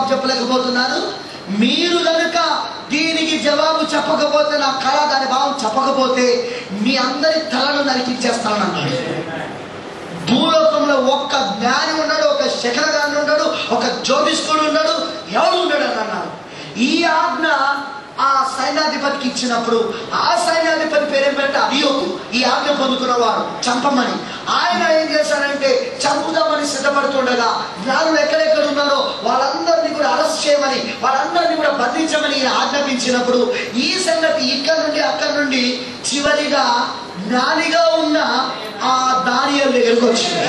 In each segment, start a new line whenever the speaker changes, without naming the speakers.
చెప్పలేకపోతున్నాను మీరు కనుక దీనికి జవాబు చెప్పకపోతే నా కళ దాని భావం చెప్పకపోతే మీ అందరి తలను నరికిచ్చేస్తాను అన్నాడు భూలోకంలో ఒక్క జ్ఞాని ఉన్నాడు ఒక శకరగాని ఉన్నాడు ఒక జ్యోతిష్కుడు ఉన్నాడు ఎవడు ఉన్నాడు అని అన్నారు ఈ ఆజ్ఞ ఆ సైన్యాధిపతికి ఇచ్చినప్పుడు ఆ సైన్యాధిపతి పేరేం పెట్ట అడియోకు ఈ ఆజ్ఞ పొందుకున్నవాడు చంపమని ఆయన ఏం చేశాడంటే చంపుదామని సిద్ధపడుతుండగా జ్ఞానులు ఎక్కడెక్కడ ఉన్నారో వాళ్ళందరినీ కూడా అరెస్ట్ చేయమని వాళ్ళందరినీ కూడా బంధించమని ఈయన ఆజ్ఞాపించినప్పుడు ఈ సంగతి ఇక్కడ నుండి అక్కడ నుండి చివరిగా జ్ఞానిగా ఉన్న ఆ దానియల్ దగ్గరకు వచ్చింది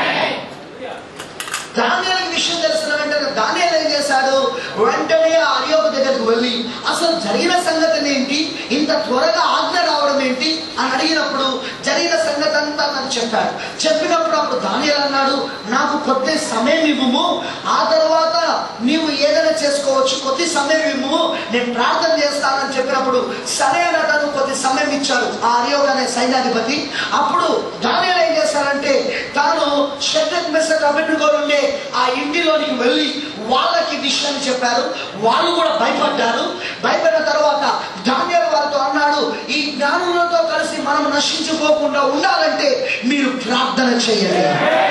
దానియాలకి విషయం తెలిసిన వెంటనే దానియాలు ఏం చేశాడు వెంటనే ఆ అరియోకు దగ్గరకు వెళ్ళి అసలు జరిగిన సంగతి ఏంటి ఇంత త్వరగా ఆజ్ఞ రావడం ఏంటి అని అడిగినప్పుడు జరిగిన సంగతి అంతా నాకు చెప్పాడు చెప్పినప్పుడు అప్పుడు దానియాలు అన్నాడు నాకు కొద్ది సమయం ఇవ్వము ఆ తర్వాత నీవు ఏదైనా చేసుకోవచ్చు కొద్ది సమయం ఇవ్వము నేను ప్రార్థన చేస్తానని చెప్పినప్పుడు సరే అని అతను కొద్ది సమయం ఇచ్చాడు ఆ అరియోగ్ అనే సైన్యాధిపతి అప్పుడు దానియాలు ఏం చేశారంటే తాను షడ్రక్ మెస్సక్ అభివృద్ధి ఉండే ఆ ఇంటిలోనికి వెళ్ళి వాళ్ళకి విషయాన్ని చెప్పారు వాళ్ళు కూడా భయపడ్డారు భయపడిన తర్వాత ధాన్యాలు వాళ్ళతో అన్నాడు ఈ జ్ఞానులతో కలిసి మనం నశించుకోకుండా ఉండాలంటే మీరు ప్రార్థన చేయాలి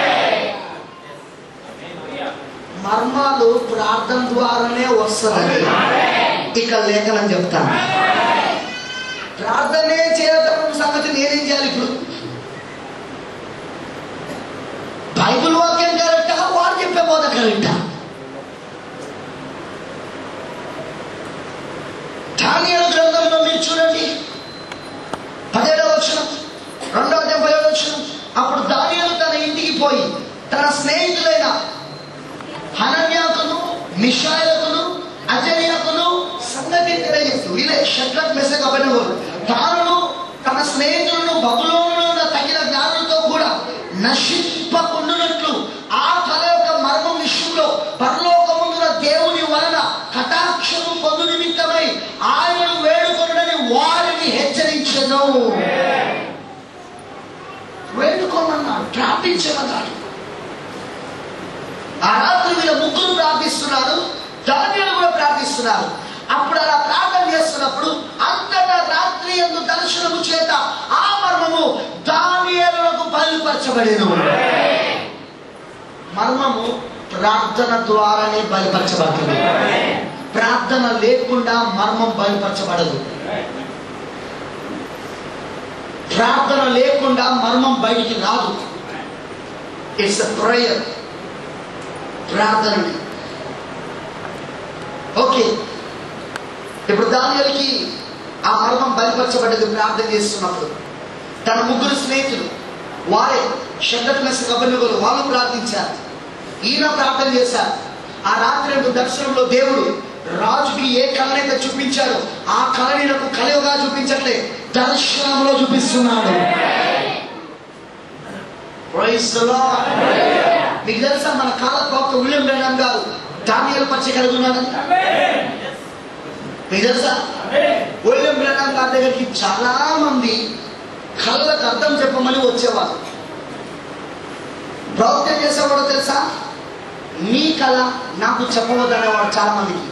మర్మాలు ప్రార్థన ద్వారానే వస్తుంది ఇక లేఖనం చెప్తాను ప్రార్థనే చేయడం సంగతి నేనేం చేయాలి ఇప్పుడు బైబిల్ వాక్యం కరెక్టా వారు చెప్పే బోధ కరెక్టా ధాన్యాల గ్రంథంలో మీరు చూడండి పదిహేడవ వచ్చిన రెండవ అధ్యాయం పదిహేడవ వచ్చిన అప్పుడు దానియాలు తన ఇంటికి పోయి తన స్నేహితులైన హనన్యాకును మిషాయకును అజర్యాకును సంగతి తెలియజేస్తూ వీళ్ళే షట్రక్ మెసక్ అభినవులు తాను తన స్నేహితులను బబులోనులో ఉన్న తగిన జ్ఞానులతో కూడా నశింపకుండునట్లు ఆ కళ యొక్క మర్మం విషయంలో పరలోకముందున దేవుని వలన కటాక్షము పొందు నిమిత్తమై ఆయనను వేడుకొనని వారిని హెచ్చరించను వేడుకోమన్నాడు ప్రార్థించమన్నాడు ఆ రాత్రి వీళ్ళ ముగ్గురు ప్రార్థిస్తున్నారు దానియాలు కూడా ప్రార్థిస్తున్నారు అప్పుడు అలా ప్రార్థన చేస్తున్నప్పుడు అంతటా రాత్రి ఎందు దర్శనము చేత ఆ మర్మము దానియాలకు బయలుపరచబడేను మర్మము ప్రార్థన ద్వారానే బయలుపరచబడుతుంది ప్రార్థన లేకుండా మర్మం బయలుపరచబడదు ప్రార్థన లేకుండా మర్మం బయటికి రాదు ఇట్స్ ప్రేయర్ ప్రార్థన ఓకే ఇప్పుడు దానియాలకి ఆ మర్మం బయలుపరచబడ్డది ప్రార్థన చేస్తున్నప్పుడు తన ముగ్గురు స్నేహితులు వారే షడ్డట్ మెస్ కబర్నుగోలు వాళ్ళు ప్రార్థించారు ఈయన ప్రార్థన చేశారు ఆ రాత్రి రెండు దర్శనంలో దేవుడు రాజుకి ఏ కళనైతే చూపించాడో ఆ కళని నాకు కలయుగా చూపించట్లే దర్శనంలో చూపిస్తున్నాడు Praise the Lord. మీకు తెలుసా మన కాల ప్రవక్త విలియం బ్రెనాం గారు దానియలు పచ్చ కలిగి ఉన్నాడని మీకు తెలుసా విలియం బ్రెనాం గారి దగ్గరికి చాలా మంది కళ్ళకు అర్థం చెప్పమని వచ్చేవారు ప్రవక్త చేసేవాడు తెలుసా నీ కళ నాకు చెప్పవద్దనేవాడు చాలా మందికి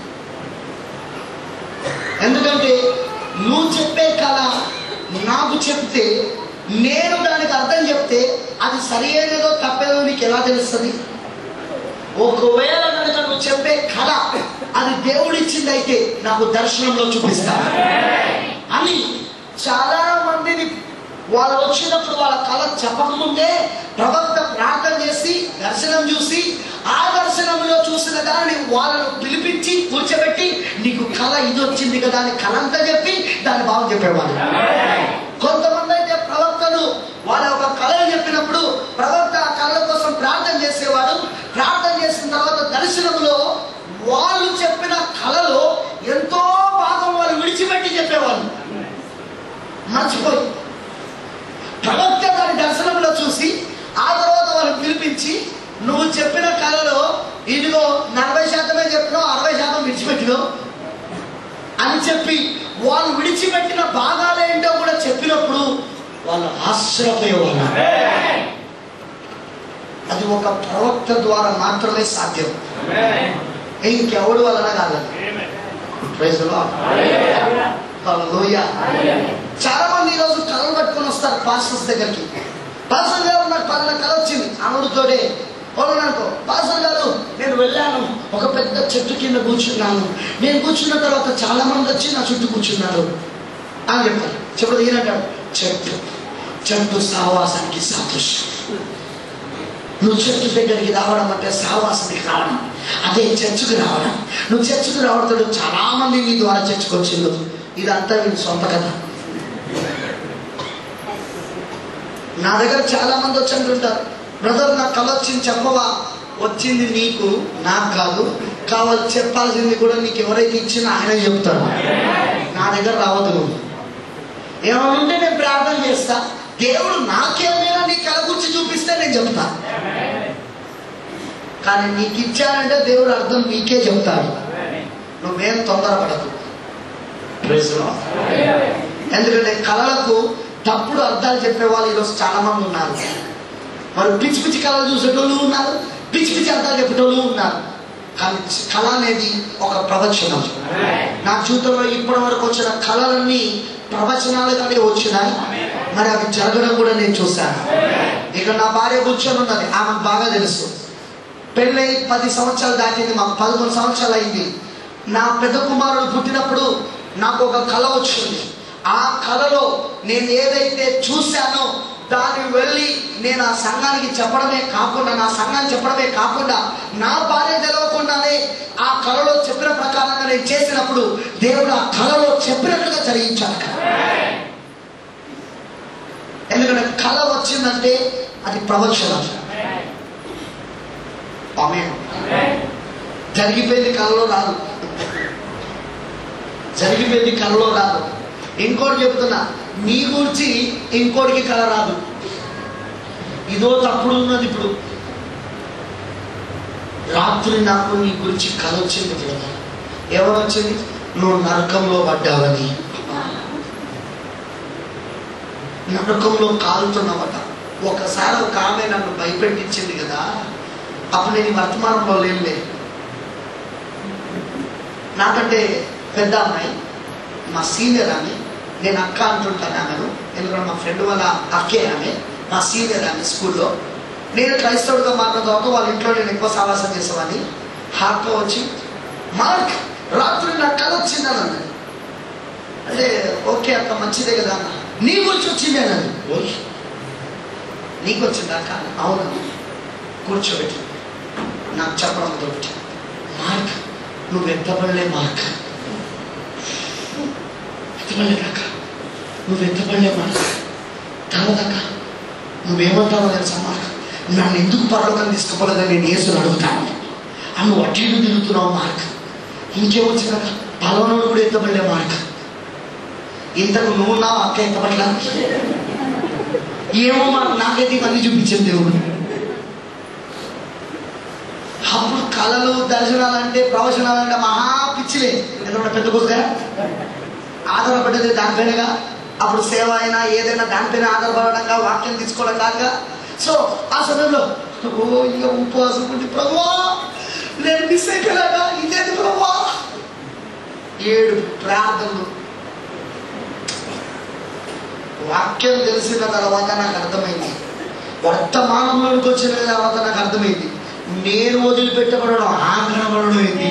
ఎందుకంటే నువ్వు చెప్పే కళ నాకు చెప్తే నేను దానికి అర్థం చెప్తే అది సరి అయినదో తప్పేదో నీకు ఎలా తెలుస్తుంది ఒకవేళ కనుక నువ్వు చెప్పే కళ అది దేవుడిచ్చింది అయితే నాకు దర్శనంలో చూపిస్తాను అని చాలా మందిని వాళ్ళు వచ్చినప్పుడు వాళ్ళ కళ చెప్పకముందే ప్రవక్త ప్రార్థన చేసి దర్శనం చూసి ఆ దర్శనంలో చూసిన దాన్ని వాళ్ళను పిలిపించి కూర్చోబెట్టి నీకు కళ ఇది వచ్చింది కదా అని కళ అంతా చెప్పి దాని భావం చెప్పేవాళ్ళు కొంతమంది అయితే ప్రవక్తలు వాళ్ళ ఒక కళ చెప్పినప్పుడు ప్రవక్త ఆ కళ కోసం ప్రార్థన చేసేవాడు ప్రార్థన చేసిన తర్వాత దర్శనంలో వాళ్ళు చెప్పిన కళలో ఎంతో భాగం వాళ్ళు విడిచిపెట్టి చెప్పేవాళ్ళు మర్చిపోయి ప్రవక్త దాని దర్శనంలో చూసి ఆ తర్వాత వాళ్ళు పిలిపించి నువ్వు చెప్పిన కళలో ఇదిగో నలభై శాతమే చెప్పినావు అరవై శాతం విడిచిపెట్టినావు అని చెప్పి వాళ్ళు విడిచిపెట్టిన భాగాలేంటో కూడా చెప్పినప్పుడు వాళ్ళు ఆశ్చర్యపోయేవాళ్ళు అది ఒక ప్రవక్త ద్వారా మాత్రమే సాధ్యం ఇంకెవడు వలన కాదు ప్రైజ్ హల్లెలూయా చాలా మంది ఈరోజు కళలు పట్టుకొని వస్తారు పాస్టర్స్ దగ్గరికి పాస్టర్ గారు నాకు పలానా కళ వచ్చింది అనుడితోనే అనుకో పాస్టర్ గారు నేను వెళ్ళాను ఒక పెద్ద చెట్టు కింద కూర్చున్నాను నేను కూర్చున్న తర్వాత చాలా మంది వచ్చి నా చుట్టూ కూర్చున్నారు అని చెప్పారు చెప్పదు ఈయనంటాడు చెట్టు చెట్టు సావాసానికి సాదృశ్యం నువ్వు చెట్టు దగ్గరికి రావడం అంటే సావాసానికి రావడం అదే చర్చకు రావడం నువ్వు చర్చకు రావడంతో చాలా మంది నీ ద్వారా చర్చకు వచ్చిండు ఇదంతా వీడి సొంత కథ నా దగ్గర చాలా మంది వచ్చి అంటుంటారు బ్రదర్ నాకు కళ వచ్చింది చెప్పవా వచ్చింది నీకు నాకు కాదు కావాలి చెప్పాల్సింది కూడా నీకు ఎవరైతే ఇచ్చినా ఆయన చెప్తాడు నా దగ్గర రావద్దు నువ్వు ఏమైనా ఉంటే నేను ప్రార్థన చేస్తా దేవుడు నాకేమైనా నీ కళ గురించి చూపిస్తే నేను చెప్తా కానీ నీకు ఇచ్చానంటే దేవుడు అర్థం నీకే చెప్తాడు నువ్వేం తొందరపడదు Praise the Lord. ఎందుకంటే కళలకు తప్పుడు అర్థాలు చెప్పే వాళ్ళు ఈరోజు చాలా మంది ఉన్నారు మరి పిచ్చి పిచ్చి కళలు చూసేటోళ్ళు ఉన్నారు పిచ్చి పిచ్చి అర్థాలు చెప్పేటోళ్ళు ఉన్నారు కానీ కళ అనేది ఒక ప్రవచనం నా జీవితంలో ఇప్పటి వరకు వచ్చిన కళలన్నీ ప్రవచనాలుగానే వచ్చినాయి మరి అవి జరగడం కూడా నేను చూశాను ఇక్కడ నా భార్య కూర్చొని ఉన్నది ఆమెకు బాగా తెలుసు పెళ్ళై పది సంవత్సరాలు దాటింది మాకు పదకొండు సంవత్సరాలు అయింది నా పెద్ద కుమారుడు పుట్టినప్పుడు నాకు ఒక కళ వచ్చింది ఆ కళలో నేను ఏదైతే చూశానో దాన్ని వెళ్ళి నేను ఆ సంఘానికి చెప్పడమే కాకుండా నా సంఘానికి చెప్పడమే కాకుండా నా భార్య తెలవకుండానే ఆ కళలో చెప్పిన ప్రకారంగా నేను చేసినప్పుడు దేవుడు ఆ కళలో చెప్పినట్లుగా జరిగించాడు ఎందుకంటే కళ వచ్చిందంటే అది ప్రవచనం ఆమె జరిగిపోయింది కళలో రాదు జరిగిపోయింది కళలో రాదు ఇంకోటి చెప్తున్నా నీ గురించి ఇంకోటికి కళ రాదు ఇదో తప్పుడు ఉన్నది ఇప్పుడు రాత్రి నాకు నీ గురించి కళ వచ్చింది బ్రదర్ ఎవరు వచ్చింది నువ్వు నరకంలో పడ్డావని నరకంలో కాలుతున్నావట ఒకసారి ఒక ఆమె నన్ను భయపెట్టించింది కదా అప్పుడు నేను ఈ వర్తమానంలో లేనులే నాకంటే పెద్ద అమ్మాయి మా సీనియర్ ఆమె నేను అక్క అంటుంటాను ఆమెను ఎందుకంటే మా ఫ్రెండ్ వాళ్ళ అక్కే ఆమె మా సీనియర్ ఆమె స్కూల్లో నేను క్రైస్తవుడిగా మారిన తర్వాత వాళ్ళ ఇంట్లో నేను ఎక్కువ సావాసం చేసేవాడిని హార్ట్లో వచ్చి మార్క్ రాత్రి నాకు కళ వచ్చిందని అన్నది అంటే ఓకే అక్క మంచిదే కదా అన్న నీ గురించి వచ్చింది అన్నది ఓయ్ నీకు వచ్చిందా అక్క అవును కూర్చోబెట్టి నాకు చెప్పడం మొదలుపెట్టి మార్క్ నువ్వు ఎత్తపడలే మార్క్ ఎత్తపడలేదక్క నువ్వు ఎత్తపడలే మార్క్ తర్వాతక్క నువ్వేమంటావో తెలుసా మార్క్ నన్ను ఎందుకు పర్లోకం తీసుకుపోలేదని నేను యేసుని అడుగుతాను ఆ నువ్వు అటు ఇటు తిరుగుతున్నావు మార్క్ ఇంకేమొచ్చిందక్క పలవనోడు కూడా ఎత్తపడలే మార్క్ ఇంతకు నువ్వు నా అక్క ఎత్తపడలా ఏమో మాకు నాకైతే ఇవన్నీ చూపించింది దేవుడు అప్పుడు కళలు దర్శనాలు అంటే ప్రవచనాలు అంటే మహా పిచ్చిలే ఎందుకంటే పెద్ద కొద్దిగా ఆధారపడ్డది దానిపైనగా అప్పుడు సేవ అయినా ఏదైనా దానిపైన ఆధారపడడంగా వాక్యం తీసుకోవడం కాదుగా సో ఆ సమయంలో ఓ ఇక ఉపవాసం ఉంది ప్రభువా నేను మిస్ అయిపోయాగా ఇదేంటి ప్రభువా ఏడు ప్రార్థనలు వాక్యం తెలిసిన తర్వాత నాకు అర్థమైంది వర్తమానంలోకి వచ్చిన తర్వాత నాకు అర్థమైంది నేను వదిలిపెట్టబడడం ఆ కనబడడం ఏంటి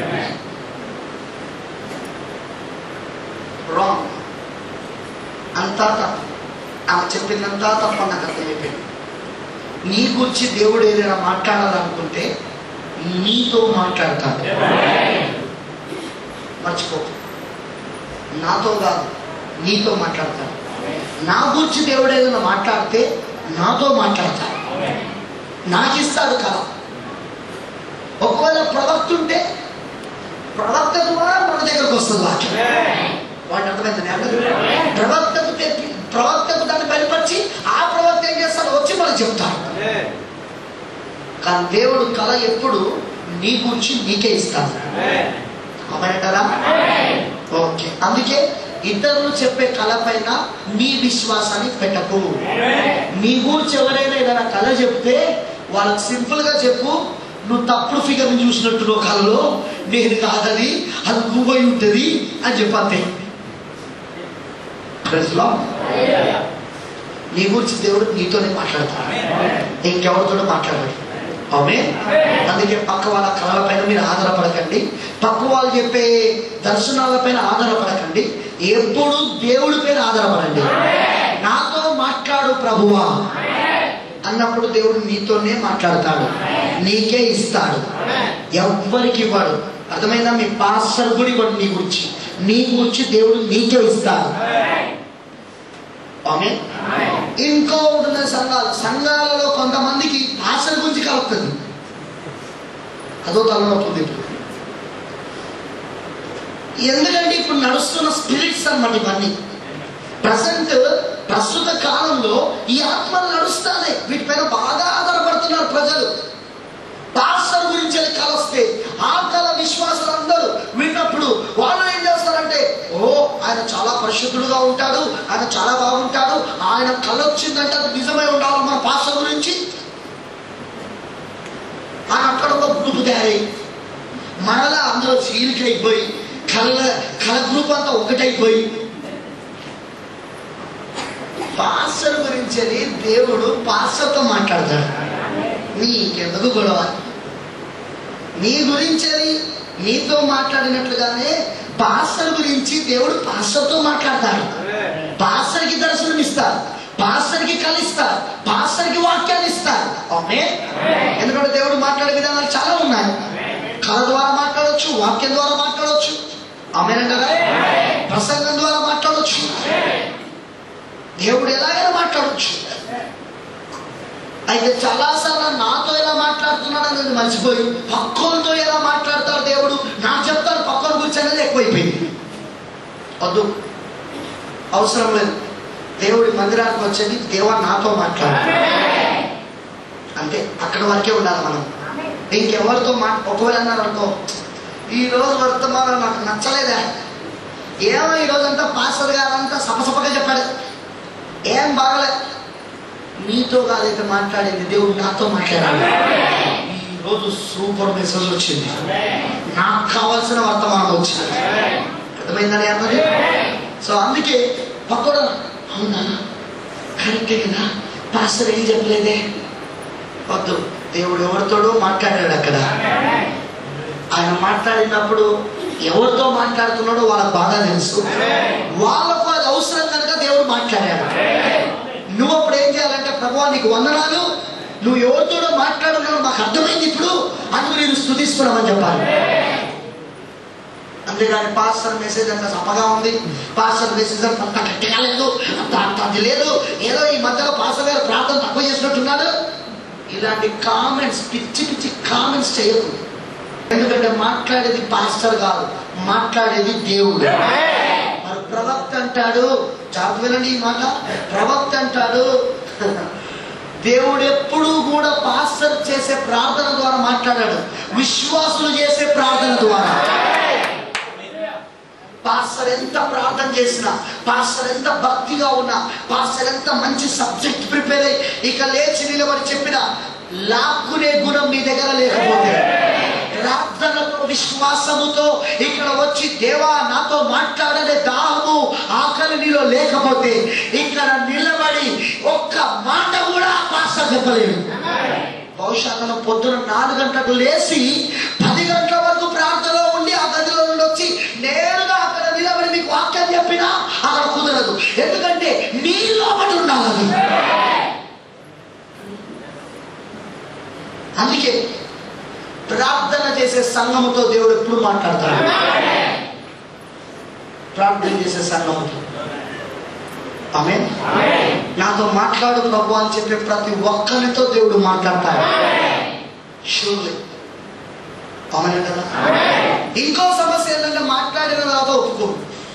రాంగ్ అంతా తప్పు ఆమె చెప్పిందంతా తప్ప నాకు అర్థమైపోయింది నీ గురించి దేవుడు ఏదైనా మాట్లాడాలనుకుంటే నీతో మాట్లాడతాడు మర్చిపో నాతో కాదు నీతో మాట్లాడతాడు నా గురించి దేవుడు ఏదైనా మాట్లాడితే నాతో మాట్లాడతాడు నాకు ఇస్తాడు కళ ఒకవేళ ప్రవక్త ఉంటే ప్రవక్త ద్వారా మన దగ్గరకు వస్తుంది వాక్యం వాడిని అర్థమైంది ప్రవక్తకు తెప్పి ప్రవక్తకు దాన్ని బయలుపరిచి ఆ ప్రవక్త ఏం చేస్తాడు వచ్చి మనకు చెప్తాడు కానీ దేవుడు కళ ఎప్పుడు నీ గురించి నీకే ఇస్తాడు అమ్మంటారా ఓకే అందుకే ఇతరులు చెప్పే కళ పైన నీ విశ్వాసాన్ని పెట్టకు నీ గురించి ఎవరైనా ఏదైనా కళ చెప్తే వాళ్ళకి సింపుల్ గా చెప్పు నువ్వు తప్పుడు ఫిగర్ని చూసినట్టు లోకాలలో నేను కాదని అది నువ్వై ఉంటుంది అని చెప్పంతే ప్రజలో నీ గురించి దేవుడు నీతోనే మాట్లాడతాడు ఇంకెవరితోనూ మాట్లాడాడు అవునే అందుకే పక్క వాళ్ళ కళల పైన మీరు ఆధారపడకండి పక్క వాళ్ళు చెప్పే దర్శనాల పైన ఆధారపడకండి ఎప్పుడు దేవుడి పైన ఆధారపడండి నాతో మాట్లాడు ప్రభువా అన్నప్పుడు దేవుడు నీతోనే మాట్లాడతాడు నీకే ఇస్తాడు ఎవ్వరికి ఇవ్వడు అర్థమైందా మీ పాస్టర్ కూడా ఇవ్వడు నీ గురించి నీ గురించి దేవుడు నీకే ఇస్తాడు ఆమె ఇంకో ఉన్న సంఘాలు సంఘాలలో కొంతమందికి పాస్టర్ గురించి కలుగుతుంది అదో తలనొప్పి ఉంది ఇప్పుడు ఎందుకంటే ఇప్పుడు నడుస్తున్న స్పిరిట్స్ అన్నమాట ఇవన్నీ ప్రజెంట్ ప్రస్తుత కాలంలో ఈ ఆత్మలు నడుస్తానే వీటిపైన బాగా ఆధారపడుతున్నారు ప్రజలు పాస్టర్ గురించి వెళ్ళి కల వస్తే ఆ కళ విశ్వాసులు అందరూ విన్నప్పుడు వాళ్ళు ఏం చేస్తారంటే ఓ ఆయన చాలా పరిశుద్ధుడుగా ఉంటాడు ఆయన చాలా బాగుంటాడు ఆయన కళ వచ్చిందంటే అది నిజమై ఉండాలి మన పాస్టర్ గురించి ఆయన అక్కడ ఒక గ్రూప్ తయారై మరలా అందులో చీలికైపోయి కళ్ళ కళ గ్రూప్ అంతా ఒకటైపోయి పాస్టర్ గురించి అని దేవుడు పాస్టర్తో మాట్లాడతాడు నీకెందుకు గొడవ నీ గురించి అని నీతో మాట్లాడినట్లుగానే పాస్టర్ గురించి దేవుడు పాస్టర్తో మాట్లాడతాడు పాస్టర్కి దర్శనం ఇస్తారు పాస్టర్కి కలిస్తారు పాస్టర్కి వాక్యాలు ఇస్తారు అవునే ఎందుకంటే దేవుడు మాట్లాడే విధానాలు చాలా ఉన్నాయి కళ ద్వారా మాట్లాడవచ్చు వాక్యం ద్వారా మాట్లాడవచ్చు ఆమెనంటారా ప్రసంగం ద్వారా మాట్లాడవచ్చు దేవుడు ఎలాగైనా మాట్లాడవచ్చు అయితే చాలాసార్లు నాతో ఎలా మాట్లాడుతున్నాడు అనేది మర్చిపోయి పక్కోలతో ఎలా మాట్లాడతాడు దేవుడు నాకు చెప్తాడు పక్కన కూర్చొనేది ఎక్కువైపోయింది వద్దు అవసరం లేదు దేవుడి మందిరానికి వచ్చేది దేవా నాతో మాట్లాడు అంతే అక్కడ వరకే ఉండాలి మనం ఇంకెవరితో మా ఒకవేళ అన్నారు అనుకో ఈ రోజు వర్తమానం నాకు నచ్చలేదా ఏమో ఈ రోజంతా పాస్టర్ గారంతా సపసపగా చెప్పాడు ఏం బాగలే నీతో కాదైతే మాట్లాడింది దేవుడు నాతో మాట్లాడాలి ఈ రోజు సూపర్ మెసేజ్ వచ్చింది నాకు కావాల్సిన వర్తమానం వచ్చింది అర్థమైందని అన్నది సో అందుకే పక్కన అవునా కరెక్టే కదా పాస్టర్ ఏం చెప్పలేదే వద్దు దేవుడు ఎవరితోడో మాట్లాడాడు అక్కడ ఆయన మాట్లాడినప్పుడు ఎవరితో మాట్లాడుతున్నాడో వాళ్ళకి బాగా తెలుసు వాళ్ళకు అది అవసరం కనుక దేవుడు మాట్లాడాడు నువ్వు అప్పుడు ఏం చేయాలంటే ప్రభు నీకు వందనాలు నువ్వు ఎవరితోడో మాట్లాడున్నావు మాకు అర్థమైంది ఇప్పుడు అందుకు నేను స్థుతిస్తున్నామని చెప్పాలి అంతేగాని పాస్టర్ మెసేజ్ అంత సప్పగా ఉంది పాస్టర్ మెసేజ్ అంత అంత గట్టిగా లేదు అంత అంత అది లేదు ఏదో ఈ మధ్యలో పాస్టర్ గారు ప్రార్థన తక్కువ చేసినట్టున్నాడు ఇలాంటి కామెంట్స్ పిచ్చి పిచ్చి కామెంట్స్ చేయదు ఎందుకంటే మాట్లాడేది పాస్టర్ కాదు మాట్లాడేది దేవుడు మరి ప్రవక్త అంటాడు జాగ్రత్త వినండి ఈ మాట ప్రవక్త అంటాడు దేవుడు ఎప్పుడూ కూడా పాస్టర్ చేసే ప్రార్థన ద్వారా మాట్లాడాడు విశ్వాసులు చేసే ప్రార్థన ద్వారా పాస్టర్ ఎంత ప్రార్థన చేసినా పాస్టర్ ఎంత భక్తిగా ఉన్నా పాస్టర్ ఎంత మంచి సబ్జెక్ట్ ప్రిపేర్ అయ్యి ఇక లేచి నిలబడి చెప్పిన లాక్కునే గుణం నీ దగ్గర లేకపోతే ప్రార్థనతో విశ్వాసముతో ఇక్కడ వచ్చి దేవా నాతో మాట్లాడనే దాహము ఆకలి నీలో లేకపోతే ఇక్కడ నిలబడి ఒక్క మాట కూడా పాస్టర్ చెప్పలేడు బహుశా అతను పొద్దున నాలుగు గంటలకు లేచి పది గంటల వరకు ప్రార్థనలో ఉండి ఆ గదిలో నుండి వచ్చి నేరుగా అక్కడ నిలబడి మీకు వాక్యం చెప్పినా అక్కడ కుదరదు ఎందుకంటే నీ లోపల ఉండాలి అది అందుకే ప్రార్థన చేసే సంఘముతో దేవుడు ఎప్పుడు మాట్లాడతాడు ప్రార్థన చేసే సంఘముతో ఆమె నాతో మాట్లాడు ప్రభు అని చెప్పే ప్రతి ఒక్కరితో దేవుడు మాట్లాడతాడు షూర్లీ ఆమె కదా ఇంకో సమస్య ఏంటంటే మాట్లాడిన తర్వాత ఒప్పుకో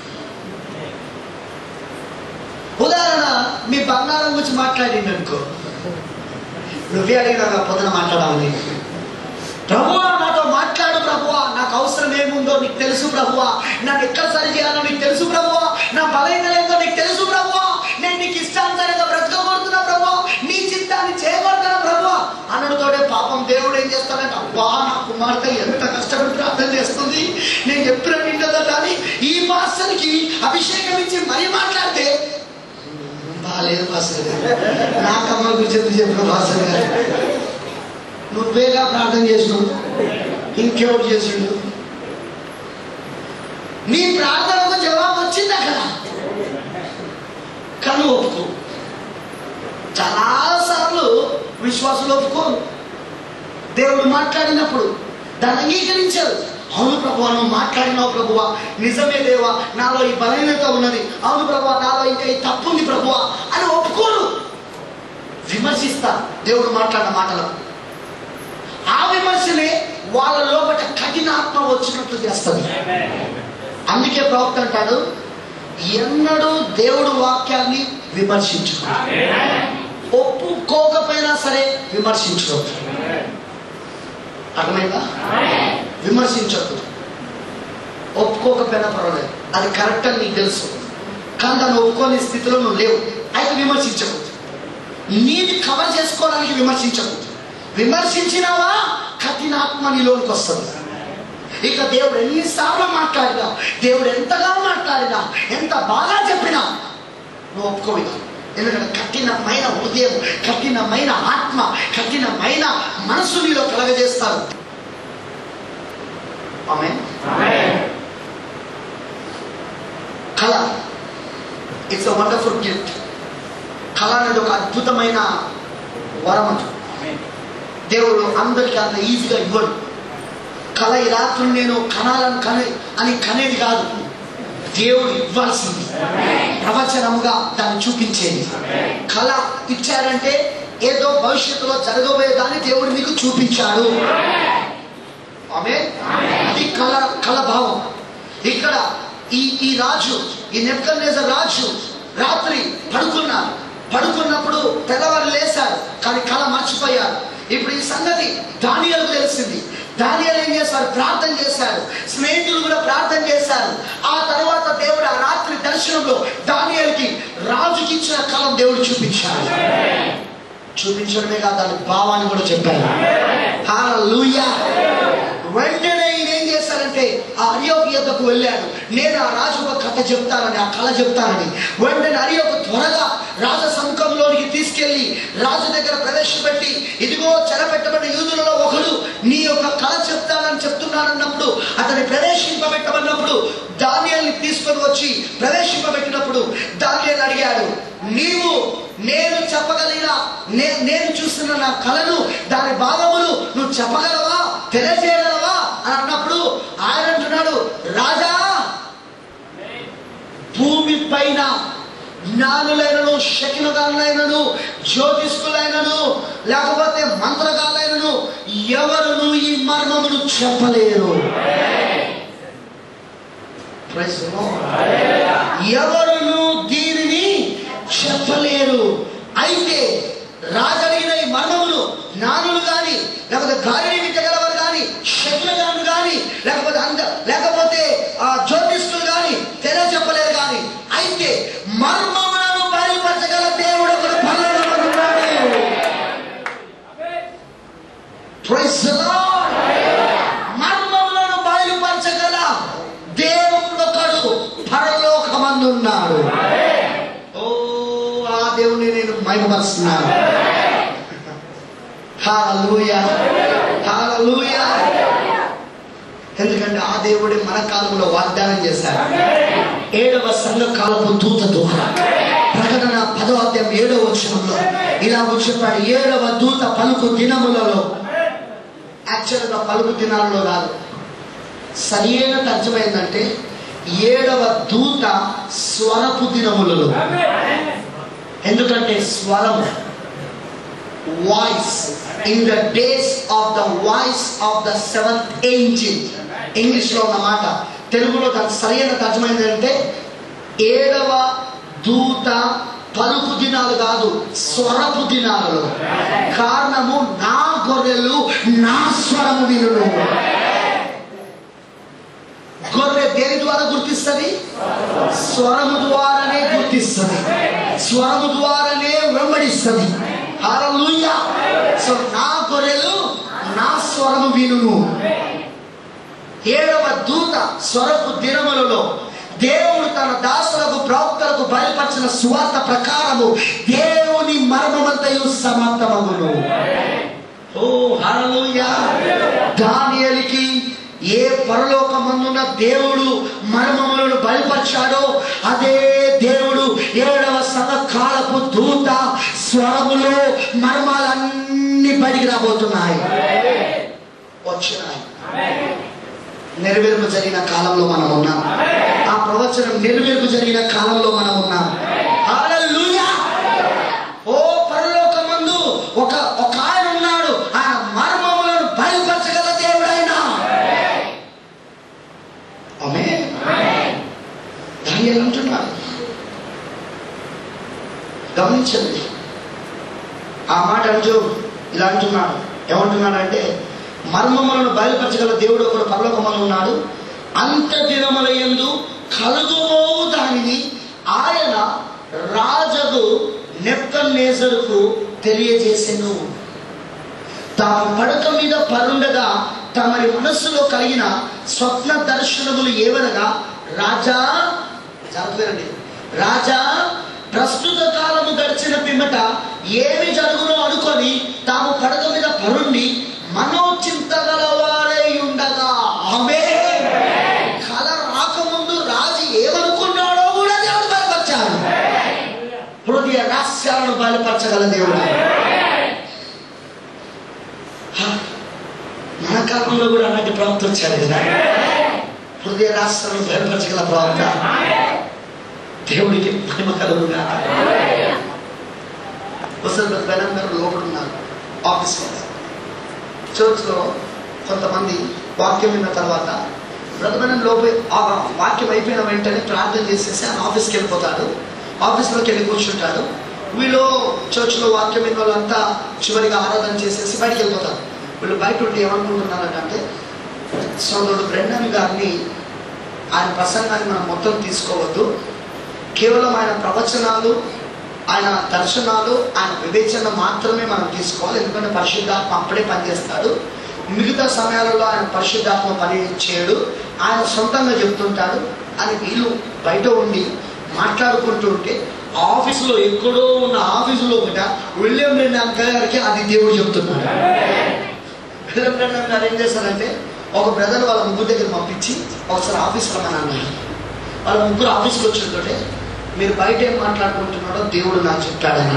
ఉదాహరణ మీ బంగారం గురించి మాట్లాడింది అనుకో నువ్వే అడిగినా పొద్దున మాట్లాడాలని ప్రభువా నాతో మాట్లాడు ప్రభువా నాకు అవసరం ఏముందో నీకు తెలుసు ప్రభువా నన్ను ఎక్కడ సరి చేయాలో నీకు తెలుసు ప్రభువా నా బలహీనత ఏందో నీకు తెలుసు ప్రభువా నేను నీకు ఇష్టానుసారంగా బ్రతకబడుతున్నా ప్రభువా నీ చిత్తాన్ని చేయబడుతున్నా ప్రభువా అన్నడుతోటే పాపం దేవుడు ఏం చేస్తాడంటే అబ్బా లేదు పాస్టర్ గారు నాకు అమ్మ గురించి ఎందుకు చెప్పిన పాస్టర్ గారు నువ్వేగా ప్రార్థన చేసినావు ఇంకెవరు చేసిండు నీ ప్రార్థనకు జవాబు వచ్చింది అక్కడ కానీ ఒప్పుకో చాలాసార్లు విశ్వాసులు ఒప్పుకోరు దేవుడు మాట్లాడినప్పుడు దాన్ని అంగీకరించారు అవును ప్రభు నువ్వు మాట్లాడినావు ప్రభువా నిజమే దేవా నాలో ఈ బలహీనత ఉన్నది అవును ప్రభు నాలో ఇంకా ఈ తప్పు ఉంది ప్రభువా అని ఒప్పుకోరు విమర్శిస్తా దేవుడు మాట్లాడిన మాటలు ఆ విమర్శనే వాళ్ళ లోపల కఠినాత్మ వచ్చినట్లు చేస్తుంది అందుకే ప్రవక్త అంటాడు ఎన్నడూ దేవుడు వాక్యాన్ని విమర్శించు ఒప్పుకోకపోయినా సరే విమర్శించవద్దు అర్థమైందా విమర్శించొద్దు ఒప్పుకోకపోయినా పర్వాలేదు అది కరెక్ట్ అని నీకు తెలుసు కానీ దాన్ని ఒప్పుకోని స్థితిలో నువ్వు లేవు అయితే విమర్శించకూడదు నీది కవర్ చేసుకోవడానికి విమర్శించకూడదు విమర్శించినావా కఠినాత్మ నీలోనికి వస్తుంది ఇక దేవుడు ఎన్నిసార్లు మాట్లాడినా దేవుడు ఎంతగా మాట్లాడినా ఎంత బాగా చెప్పినా నువ్వు ఒప్పుకోవిగా ఎందుకంటే కఠినమైన హృదయం కఠినమైన ఆత్మ కఠినమైన మనసు నీలో కలగజేస్తారు ఆమె కళ ఇట్స్ అ వండర్ఫుల్ గిఫ్ట్ కళ అనేది ఒక అద్భుతమైన వరం దేవుడు అందరికీ అంత ఈజీగా ఇవ్వడు కళ ఈ రాత్రి నేను కనాలని కనే అని కనేది కాదు దేవుడు ఇవ్వాల్సింది ప్రవచనముగా దాన్ని చూపించేది కళ ఇచ్చారంటే ఏదో భవిష్యత్తులో జరగబోయే దాన్ని దేవుడు మీకు చూపించాడు ఆమె అది కళ కళ భావం ఇక్కడ ఈ ఈ రాజు ఈ నెప్కనేజర్ రాజు రాత్రి పడుకున్నారు పడుకున్నప్పుడు తెల్లవారు లేశారు కానీ కళ మర్చిపోయారు ఇప్పుడు ఈ సంగతి దానియాలకు తెలిసింది దానియాలు ఏం చేశారు ప్రార్థన చేశారు స్నేహితులు కూడా ప్రార్థన చేశారు ఆ తర్వాత దేవుడు ఆ రాత్రి దర్శనంలో దానియాలకి రాజుకి ఇచ్చిన కళం దేవుడు చూపించాడు చూపించడమే కాదు దాని భావాన్ని కూడా చెప్పారు హల్లెలూయా వెంటనే ఈయన ఏం చేశారంటే ఆ అరియోకి యొద్దకు వెళ్ళాడు నేను ఆ రాజు ఒక కథ చెప్తానని ఆ కళ చెప్తానని వెంటనే అరియోకు త్వరగా రాజ సంఘంలోనికి తీసుకెళ్లి రాజు దగ్గర ప్రవేశపెట్టి ఇదిగో చెరపెట్టబడిన యూదులలో ఒకడు నీ యొక్క కళ చెప్తానని చెప్తున్నానన్నప్పుడు అతని ప్రవేశింపబెట్టమన్నప్పుడు దానియాల్ని తీసుకొని వచ్చి ప్రవేశింపబెట్టినప్పుడు దానియాలు అడిగాడు నీవు నేను చెప్పగలిగిన నే- నేను చూస్తున్న నా కళను దాని భావములు నువ్వు చెప్పగలవా తెలియజేయగలవా అని అన్నప్పుడు ఆయన అంటున్నాడు రాజా భూమి పైన జ్ఞానులైనను శకినగాళ్ళైనను జ్యోతిష్కులైనను లేకపోతే మంత్రగాళ్ళైనను ఎవరును ఈ మర్మమును చెప్పలేరు Praise the Lord. ఎవరును దీనిని చెప్పలేరు అయితే రాజడిగిన ఈ మర్మమును జ్ఞానులు గాని లేకపోతే గాలిని విత్తగలవారు గాని శకులు గాని లేకపోతే అంద లేకపోతే ఆ జ్యోతిష్కులు గాని తెలియజెప్పలేరు గాని అయితే మర్మములను బయలుపరచగల దేవుడు ఒకడు పరలోకమందు ఉన్నాడు Praise the Lord. మర్మములను బయలుపరచగల దేవుడు ఒకడు పరలోకమందున్నాడు ఓ ఆ దేవుని నేను మహిమపరుస్తున్నాను హల్లెలూయా హల్లెలూయా ఎందుకంటే ఆ దేవుడే మన కాలంలో వాగ్దానం చేశాడు ఏడవ సంఘ కాలపు దూత ద్వారా ప్రకటన పదో అధ్యాయం ఏడవ వచనంలో ఇలా చెప్పాడు ఏడవ దూత పలుకు దినములలో యాక్చువల్గా పలుకు దినాలలో కాదు సరైన తర్జమ ఏంటంటే ఏడవ దూత స్వరపు దినములలో ఎందుకంటే స్వరం voice in the days of the voice of the seventh angel English లో ఉన్న మాట తెలుగులో దాని సరైన తర్జమ ఏంటంటే ఏడవ దూత పలుకు దినాలు కాదు స్వరపు దినాలలో కారణము నా గొర్రెలు నా స్వరము వినును గొర్రె దేని ద్వారా గుర్తిస్తుంది స్వరము ద్వారానే గుర్తిస్తుంది స్వరము ద్వారానే వెంబడిస్తుంది హల్లెలూయా సో నా గొర్రెలు నా స్వరము వినును ఏడవ దూత స్వరపు దినములలో దేవుడు తన దాసులకు ప్రవక్తలకు బయలుపరిచిన సువార్త ప్రకారము దేవుని మర్మమంతయు సమాప్తమగును ఓ హల్లెలూయా దానియేలుకి ఏ పరలోకమందున్న దేవుడు మర్మములను బయలుపరిచాడో అదే దేవుడు ఏడవ సంఘకాలపు దూత స్వరములో మర్మాలన్నీ బయటికి రాబోతున్నాయి వచ్చినాయి నెరవేర్పు జరిగిన కాలంలో మనం ఉన్నాం ఆ ప్రవచనం నెరవేర్పు జరిగిన కాలంలో మనం ఉన్నాం హల్లెలూయా ఓ పరలోకమందు ఒక ఒక ఆయన ఉన్నాడు ఆయన మర్మములను బయలుపరచగల దేవుడైన ఆమె దాని అంటున్నాడు గమనించండి ఆ మాట అంటూ ఇలా అంటున్నాడు ఏమంటున్నాడంటే మర్మములను బయలుపరచగల దేవుడు ఒకడు పరలోకమందు ఉన్నాడు అంత దినముల యందు కలుగుబోవు దానిని ఆయన రాజగు నెప్తన్నేసరుకు తెలియజేసెను తాము పడక మీద పరుండగా తమరి మనస్సులో కలిగిన స్వప్న దర్శనములు ఏవనగా రాజా చదువుతారండి రాజా ప్రస్తుత కాలము గడిచిన పిమ్మట ఏమి జరుగునో అనుకొని తాము పడక మీద పరుండి మనోచింతగలవారై ఉండగా ఆమె కల రాకముందు రాజు ఏమనుకున్నాడో కూడా దేవుడు బయలుపరిచాడు హృదయ రహస్యాలను బయలుపరచగల దేవుడు హ, మన కాలంలో కూడా అలాంటి ప్రవక్త వచ్చాడు కదా హృదయ రాష్ట్రాలను బయలుపరచగల ప్రవక్త దేవుడికి మహిమ కలుగుగా ముసలి బెనం గారు లోపల ఉన్నారు ఆఫీస్లో చర్చ్లో కొంతమంది వాక్యం విన్న తర్వాత బ్రతమనం లోపే ఆ వాక్యం అయిపోయిన వెంటనే ప్రార్థన చేసేసి ఆయన ఆఫీస్కి వెళ్ళిపోతాడు ఆఫీస్లోకి వెళ్ళి కూర్చుంటాడు వీళ్ళు చర్చ్లో వాక్యం విన్న వాళ్ళంతా చివరిగా ఆరాధన చేసేసి బయటికి వెళ్ళిపోతారు వీళ్ళు బయట ఉంటే ఏమనుకుంటున్నారంటే సోదరుడు బ్రెండన్ గారిని ఆయన ప్రసంగాన్ని మనం మొత్తం తీసుకోవద్దు కేవలం ఆయన ప్రవచనాలు ఆయన దర్శనాలు ఆయన వివేచన మాత్రమే మనం తీసుకోవాలి ఎందుకంటే పరిశుద్ధాత్మ అప్పుడే పనిచేస్తాడు మిగతా సమయాలలో ఆయన పరిశుద్ధాత్మ పని చేయడు ఆయన సొంతంగా చెప్తుంటాడు అని వీళ్ళు బయట ఉండి మాట్లాడుకుంటూ ఉంటే ఆఫీసులో ఎక్కడో ఉన్న ఆఫీసులో ఒకట విలియం బ్రెండాన్ గారికి అది దేవుడు చెప్తున్నాడు విలియం బ్రెండాన్ గారు ఏం చేస్తారంటే ఒక బ్రదర్ వాళ్ళ ముగ్గురు దగ్గర పంపించి ఒకసారి ఆఫీస్కి రమ్మని అన్నారు వాళ్ళ ముగ్గురు ఆఫీస్కి వచ్చిందంటే మీరు బయట ఏం మాట్లాడుకుంటున్నాడో దేవుడు నాకు చెప్పాడని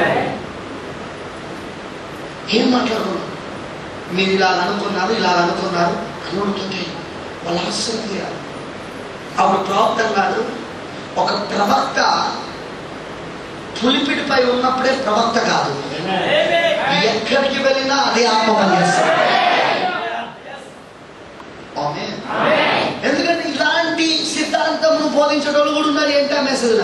ఏం మాట్లాడుకున్నారు మీరు ఇలా అనుకున్నారు ఇలా అనుకున్నారు అని ఉంటుంది వాళ్ళు ఆశ్చర్యపోయారు అప్పుడు ప్రవక్త కాదు ఒక ప్రవక్త పులిపిడిపై ఉన్నప్పుడే ప్రవక్త కాదు ఎక్కడికి వెళ్ళినా అదే ఆత్మ పనిచేస్తాడు ఆమేన్. ఎందుకంటే ఇలాంటి సిద్ధాంతమును బోధించడం కూడా ఉన్నారు ఏంటి ఆ మెసేజ్లో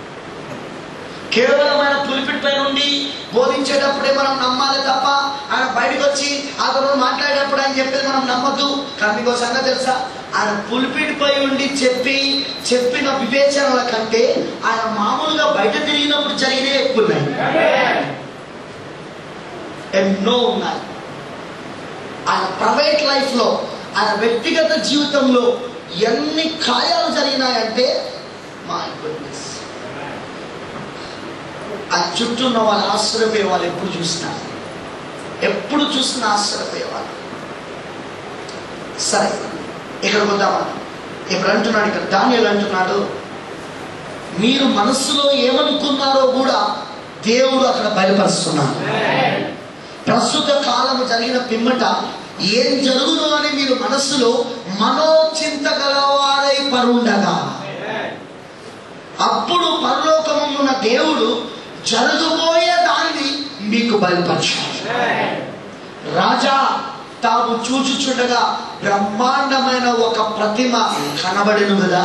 కేవలం ఆయన పులిపిట్ పై నుండి బోధించేటప్పుడే మనం నమ్మాలి తప్ప ఆయన బయటకు వచ్చి అతను మాట్లాడేటప్పుడు ఆయన చెప్పేది మనం నమ్మద్దు కానీ మీకు ఒక సంగతి తెలుసా ఆయన పులిపిట్ పై ఉండి చెప్పి చెప్పిన వివేచనల కంటే ఆయన మామూలుగా బయట తిరిగినప్పుడు జరిగినే ఎక్కువ ఉన్నాయి ఎన్నో ఉన్నాయి ఆయన ప్రైవేట్ లైఫ్లో ఆయన వ్యక్తిగత జీవితంలో ఎన్ని కార్యాలు జరిగినాయంటే మా గుడ్నెస్ ఆ చుట్టూ ఉన్న వాళ్ళు ఆశ్చర్యపోయే వాళ్ళు ఎప్పుడు చూసినా ఎప్పుడు చూసినా ఆశ్చర్యపోయేవాళ్ళు సరే ఇక్కడ వద్దామా ఇప్పుడు అంటున్నాడు ఇక్కడ దానియలు అంటున్నాడు మీరు మనస్సులో ఏమనుకున్నారో కూడా దేవుడు అక్కడ బయలుపరుస్తున్నాడు ప్రస్తుత కాలము జరిగిన పిమ్మట ఏం జరుగును అని మీరు మనస్సులో మనోచింత గలవారై పరుండగా అప్పుడు పరలోకమున్న దేవుడు జరగబోయే దాన్ని మీకు బయలుపరిచాడు రాజా తాము చూచుచుండగా బ్రహ్మాండమైన ఒక ప్రతిమ కనబడను కదా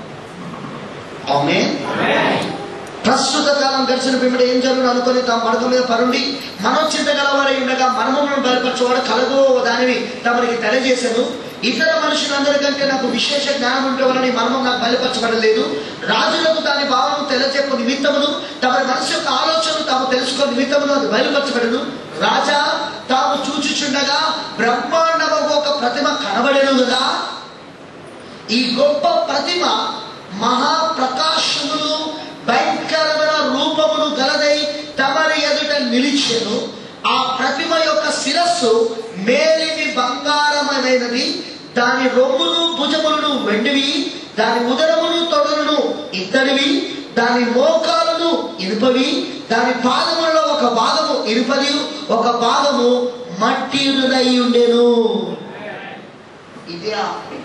ఆమె ప్రస్తుత కాలం గడిచిన పిమ్మట ఏం జరుగును అనుకొని తమ పడక మీద పరుండి మనోచింత గలవారై ఉండగా మనమును బయలుపరచేవాడు కలగో దానిని తమరికి తెలియజేశాను ఇతర మనుషులందరికంటే నాకు విశేష జ్ఞానం ఉండేవారని మర్మం నాకు బయలుపరచబడలేదు రాజులకు దాని భావము తెలియజెప్పు నిమిత్తమును తమ మనసు యొక్క ఆలోచనలు తాము తెలుసుకో నిమిత్తమును అది బయలుపరచబడను రాజా తాము చూచుచుండగా బ్రహ్మాండము ఒక ప్రతిమ కనబడేను కదా ఈ గొప్ప ప్రతిమ మహాప్రకాశములు భయంకరమైన రూపమును గలదై తమరి ఎదుట నిలిచెను ఆ ప్రతిమ యొక్క శిరస్సు మేలిమి బంగారమైనది దాని రొమ్మును భుజములను వెండివి దాని ఉదరమును తొడలను ఇత్తడివి దాని మోకాలను ఇనుపవి దాని పాదములలో ఒక భాగము ఇనుపది ఒక భాగము మట్టి ఉండెను ఇదే ఆ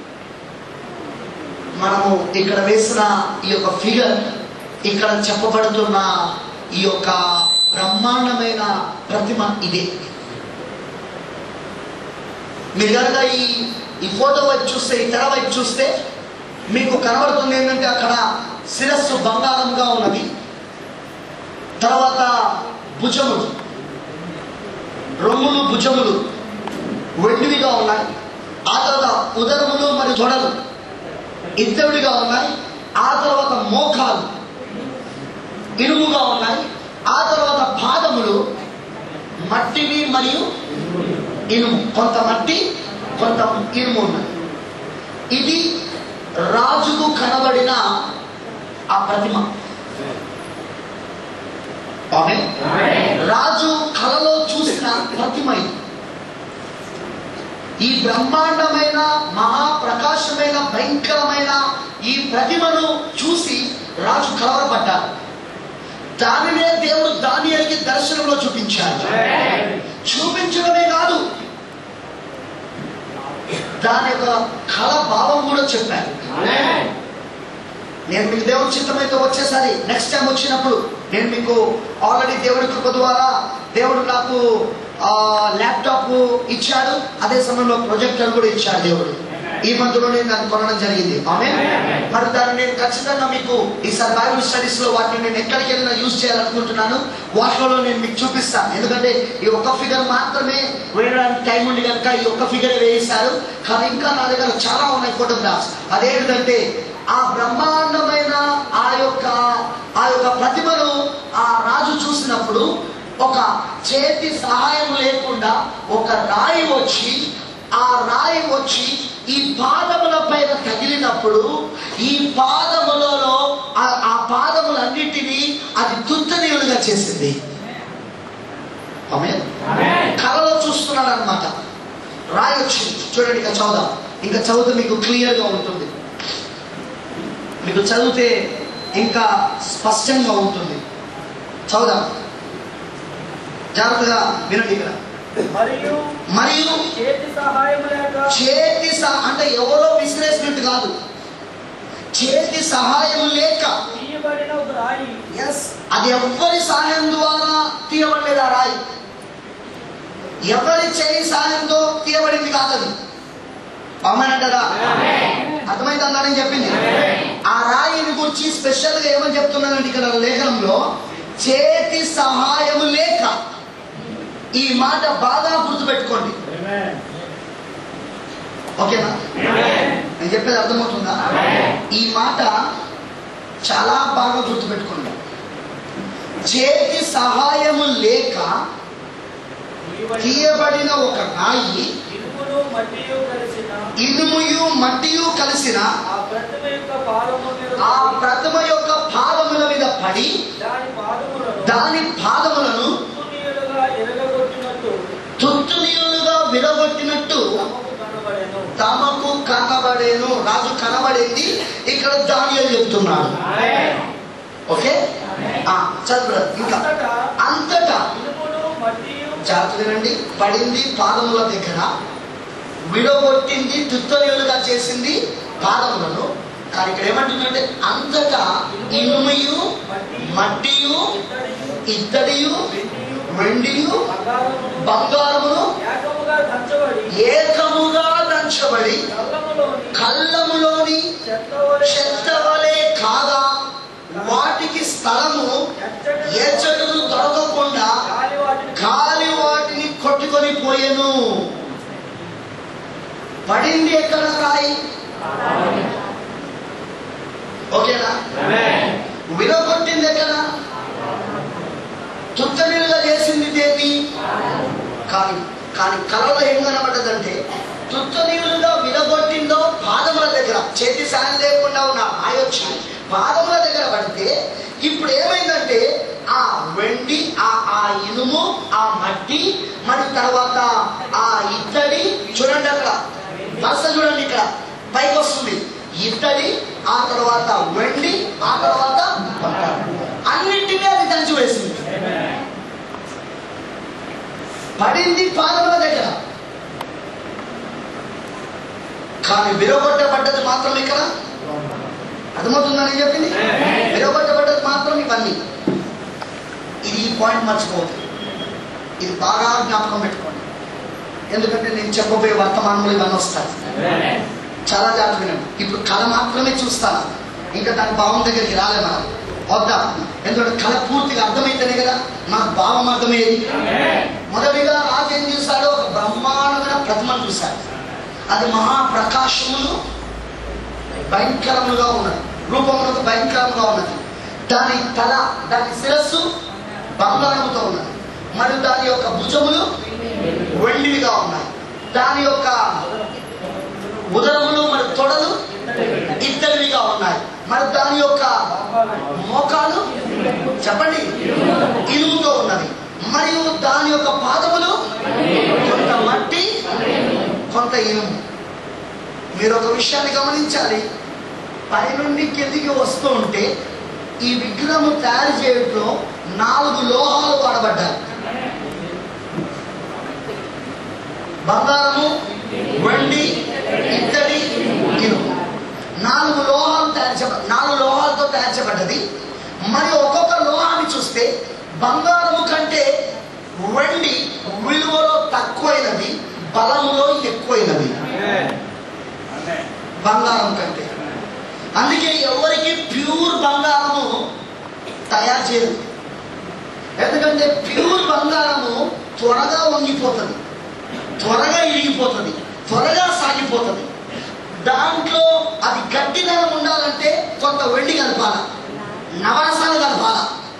మనము ఇక్కడ వేసిన ఈ యొక్క ఫిగర్ ఇక్కడ చెప్పబడుతున్న ఈ యొక్క బ్రహ్మాండమైన ప్రతిమ ఇదే మీరు కనుక ఈ ఈ ఫోటో వైపు చూస్తే ఈ తెర వైపు చూస్తే మీకు కనబడుతుంది ఏంటంటే అక్కడ శిరస్సు బంగారంగా ఉన్నది తర్వాత భుజములు రొమ్ములు భుజములు వెండివిగా ఉన్నాయి ఆ తర్వాత ఉదరములు మరియు తొడలు ఇద్దరుడిగా ఉన్నాయి ఆ తర్వాత మోకాలు ఇనుముగా ఉన్నాయి ఆ తర్వాత పాదములు మట్టివి మరియు ఇనుము కొంత మట్టి కొంత ఇనుము ఉన్నాయి ఇది రాజుకు కనబడిన ఆ ప్రతిమ ఆమె రాజు కలలో చూసిన ప్రతిమ ఇది ఈ బ్రహ్మాండమైన మహాప్రకాశమైన భయంకరమైన ఈ ప్రతిమను చూసి రాజు కలవరపడ్డారు దానినే దేవుడు దానియలకి దర్శనంలో చూపించాడు చూపించడమే కాదు దాని యొక్క కళ భావం కూడా చెప్పారు నేను మీకు దేవుడి చిత్తమైతే వచ్చేసారి నెక్స్ట్ టైం వచ్చినప్పుడు నేను మీకు ఆల్రెడీ దేవుడి కృప ద్వారా దేవుడు నాకు ల్యాప్టాప్ ఇచ్చాడు అదే సమయంలో ప్రొజెక్టర్ కూడా ఇచ్చాడు దేవుడు ఈ మంత్లో నేను దాన్ని కొనడం జరిగింది ఆమె మరి దాన్ని నేను ఖచ్చితంగా మీకు ఈసారి బైబిల్ స్టడీస్ లో వాటిని నేను ఎక్కడికి వెళ్ళినా యూజ్ చేయాలనుకుంటున్నాను వాటిలో నేను మీకు చూపిస్తాను ఎందుకంటే ఈ ఒక్క ఫిగర్ మాత్రమే వేయడానికి టైం ఉంది కనుక ఈ ఒక్క ఫిగర్ వేయిస్తారు కానీ ఇంకా నా దగ్గర చాలా ఉన్నాయి ఫోటోగ్రాఫ్స్ అదేంటంటే ఆ బ్రహ్మాండమైన ఆ యొక్క ఆ యొక్క ప్రతిమను ఆ రాజు చూసినప్పుడు ఒక చేతి సహాయం లేకుండా ఒక రాయి వచ్చి ఆ రాయి వచ్చి ఈ పాదముల పైన తగిలినప్పుడు ఈ పాదములలో ఆ- ఆ పాదములన్నిటినీ అది తుత్తనీయులుగా చేసింది ఆమె కళలో చూస్తున్నాడు అనమాట రాయి వచ్చింది చూడండి ఇంకా చదువుదాం ఇంకా చదివితే మీకు క్లియర్గా ఉంటుంది మీకు చదివితే ఇంకా స్పష్టంగా ఉంటుంది చదువుదాం జాగ్రత్తగా వినండి ఇక్కడ
మరియు
మరియు
చేతి సహాయం లేక
చేతి సహ అంటే ఎవరో విసిరేసినట్టు కాదు చేతి సహాయం లేక
తీయబడిన ఒక రాయి
ఎస్ అది ఎవరి సహాయం ద్వారా తీయబడలేదు ఆ రాయి ఎవరి చేయి సహాయంతో తీయబడింది కాదు అది అమ్మనంటారా అర్థమైంది అన్నాడని చెప్పింది ఆ రాయిని గురించి స్పెషల్ గా ఏమని చెప్తున్నానండి ఇక్కడ లేఖనంలో చేతి సహాయము లేక ఈ మాట బాగా గుర్తుపెట్టుకోండి ఓకేనా నేను చెప్పేది అర్థమవుతుందా ఈ మాట చాలా బాగా గుర్తుపెట్టుకోండి చేతి సహాయము లేక తీయబడిన ఒక రాయి
ఇనుమును మట్టియు కలిసిన
ఇనుముయు మట్టియు కలిసిన
ఆ ప్రతిమ యొక్క పాదము మీద
ఆ ప్రతిమ యొక్క పాదముల మీద పడి
దాని పాదములను
దాని పాదములను
తునియలుగా ఎరగగొట్టినట్టు
తుత్తునీయులుగా విరగొట్టినట్టు
తమకు కనబడెను
తమకు కనబడేను రాజు కనబడింది ఇక్కడ దానియలు చెప్తున్నాడు ఓకే ఆ, చదువు ఇంకా
అంతటా
అంతటా
ఇనుమును మట్టియు
జాగ్రత్త వినండి పడింది పాదముల దగ్గర విడగొట్టింది తుత్తనీయులుగా చేసింది పాదములను కానీ ఇక్కడ ఏమంటుందంటే అంతటా ఇనుమయు మట్టియు
ఇత్తడియు
ఇత్తడియు
వెండియు
వెండియు
బంగారమును
బంగారమును
ఏకముగా దంచబడి
ఏకముగా దంచబడి
కళ్ళములోని
కళ్ళములోని
చెత్తవలె
చెత్త వలె కాగా వాటికి స్థలము ఎచ్చడులు దొరకకుండా
గాలి వాటిని
గాలి వాటిని కొట్టుకొని పోయెను పడింది ఎక్కడ రాయి ఓకేనా విరగొట్టింది ఎక్కడ తుత్తనీలుగా చేసింది దేవి కానీ కానీ కళలో ఏం కనబడ్డదంటే తుత్తనీలుగా విరగొట్టిందో పాదముల దగ్గర చేతి సాయం లేకుండా ఉన్న రాయి వచ్చి పాదముల దగ్గర పడితే ఇప్పుడు ఏమైందంటే ఆ వెండి ఆ ఆ ఇనుము ఆ మట్టి మరి తర్వాత ఆ ఇత్తడి చూడండి అక్కడ వరుస చూడండి ఇక్కడ పైకి వస్తుంది ఇత్తడి ఆ తర్వాత వెండి ఆ తర్వాత బంగారం. అన్నింటినీ అది దంచి వేసింది పడింది పాదముల దగ్గర కానీ విరగొట్టబడ్డది మాత్రం ఇక్కడ అర్థమవుతుందని చెప్పింది విరగొట్టబడ్డది మాత్రం ఇవన్నీ ఇది ఈ పాయింట్ మర్చిపోతుంది ఇది బాగా జ్ఞాపకం పెట్టుకోండి ఎందుకంటే నేను చెప్పబోయే వర్తమానంలో ఇవన్నీ వస్తాయి చాలా జాగ్రత్త వినండి ఇప్పుడు కళ మాత్రమే చూస్తాను ఇంకా దాని భావం దగ్గరికి రాలే మనం వద్దాం ఎందుకంటే కళ పూర్తిగా అర్థమైతేనే కదా నాకు భావం అర్థమయ్యేది మొదటిగా రాజు ఏం చూశాడు ఒక బ్రహ్మాండమైన ప్రతిమను చూశాడు అది మహాప్రకాశములు భయంకరముగా ఉన్నది రూపములకు భయంకరముగా ఉన్నది దాని తల దాని శిరస్సు బంగారముతో ఉన్నది మరియు దాని యొక్క భుజములు వెండివిగా ఉన్నాయి దాని యొక్క ఉదరములు మరి తొడలు ఇద్దరివిగా ఉన్నాయి మరి దాని యొక్క మోకాలు చెప్పండి ఇనుముతో ఉన్నది మరియు దాని యొక్క పాదములు కొంత మట్టి కొంత ఇనుము మీరు ఒక విషయాన్ని గమనించాలి పైనుండి కిందికి వస్తూ ఉంటే ఈ విగ్రహము తయారు చేయడంలో నాలుగు లోహాలు వాడబడ్డాయి బంగారము వెండి ఇత్తడి ఇనుము నాలుగు లోహాలు తయారు చేయబ నాలుగు లోహాలతో తయారు చేయబడ్డది మరియు ఒక్కొక్క లోహాన్ని చూస్తే బంగారము కంటే వెండి విలువలో తక్కువైనది బలములో ఎక్కువైనది బంగారం కంటే అందుకే ఎవరికి ప్యూర్ బంగారము తయారు చేయదు ఎందుకంటే ప్యూర్ బంగారము త్వరగా వంగిపోతుంది త్వరగా ఇరిగిపోతుంది త్వరగా సాగిపోతుంది దాంట్లో అది గట్టిదనం ఉండాలంటే కొంత వెండి కలపాల నవరసాలు కలపాల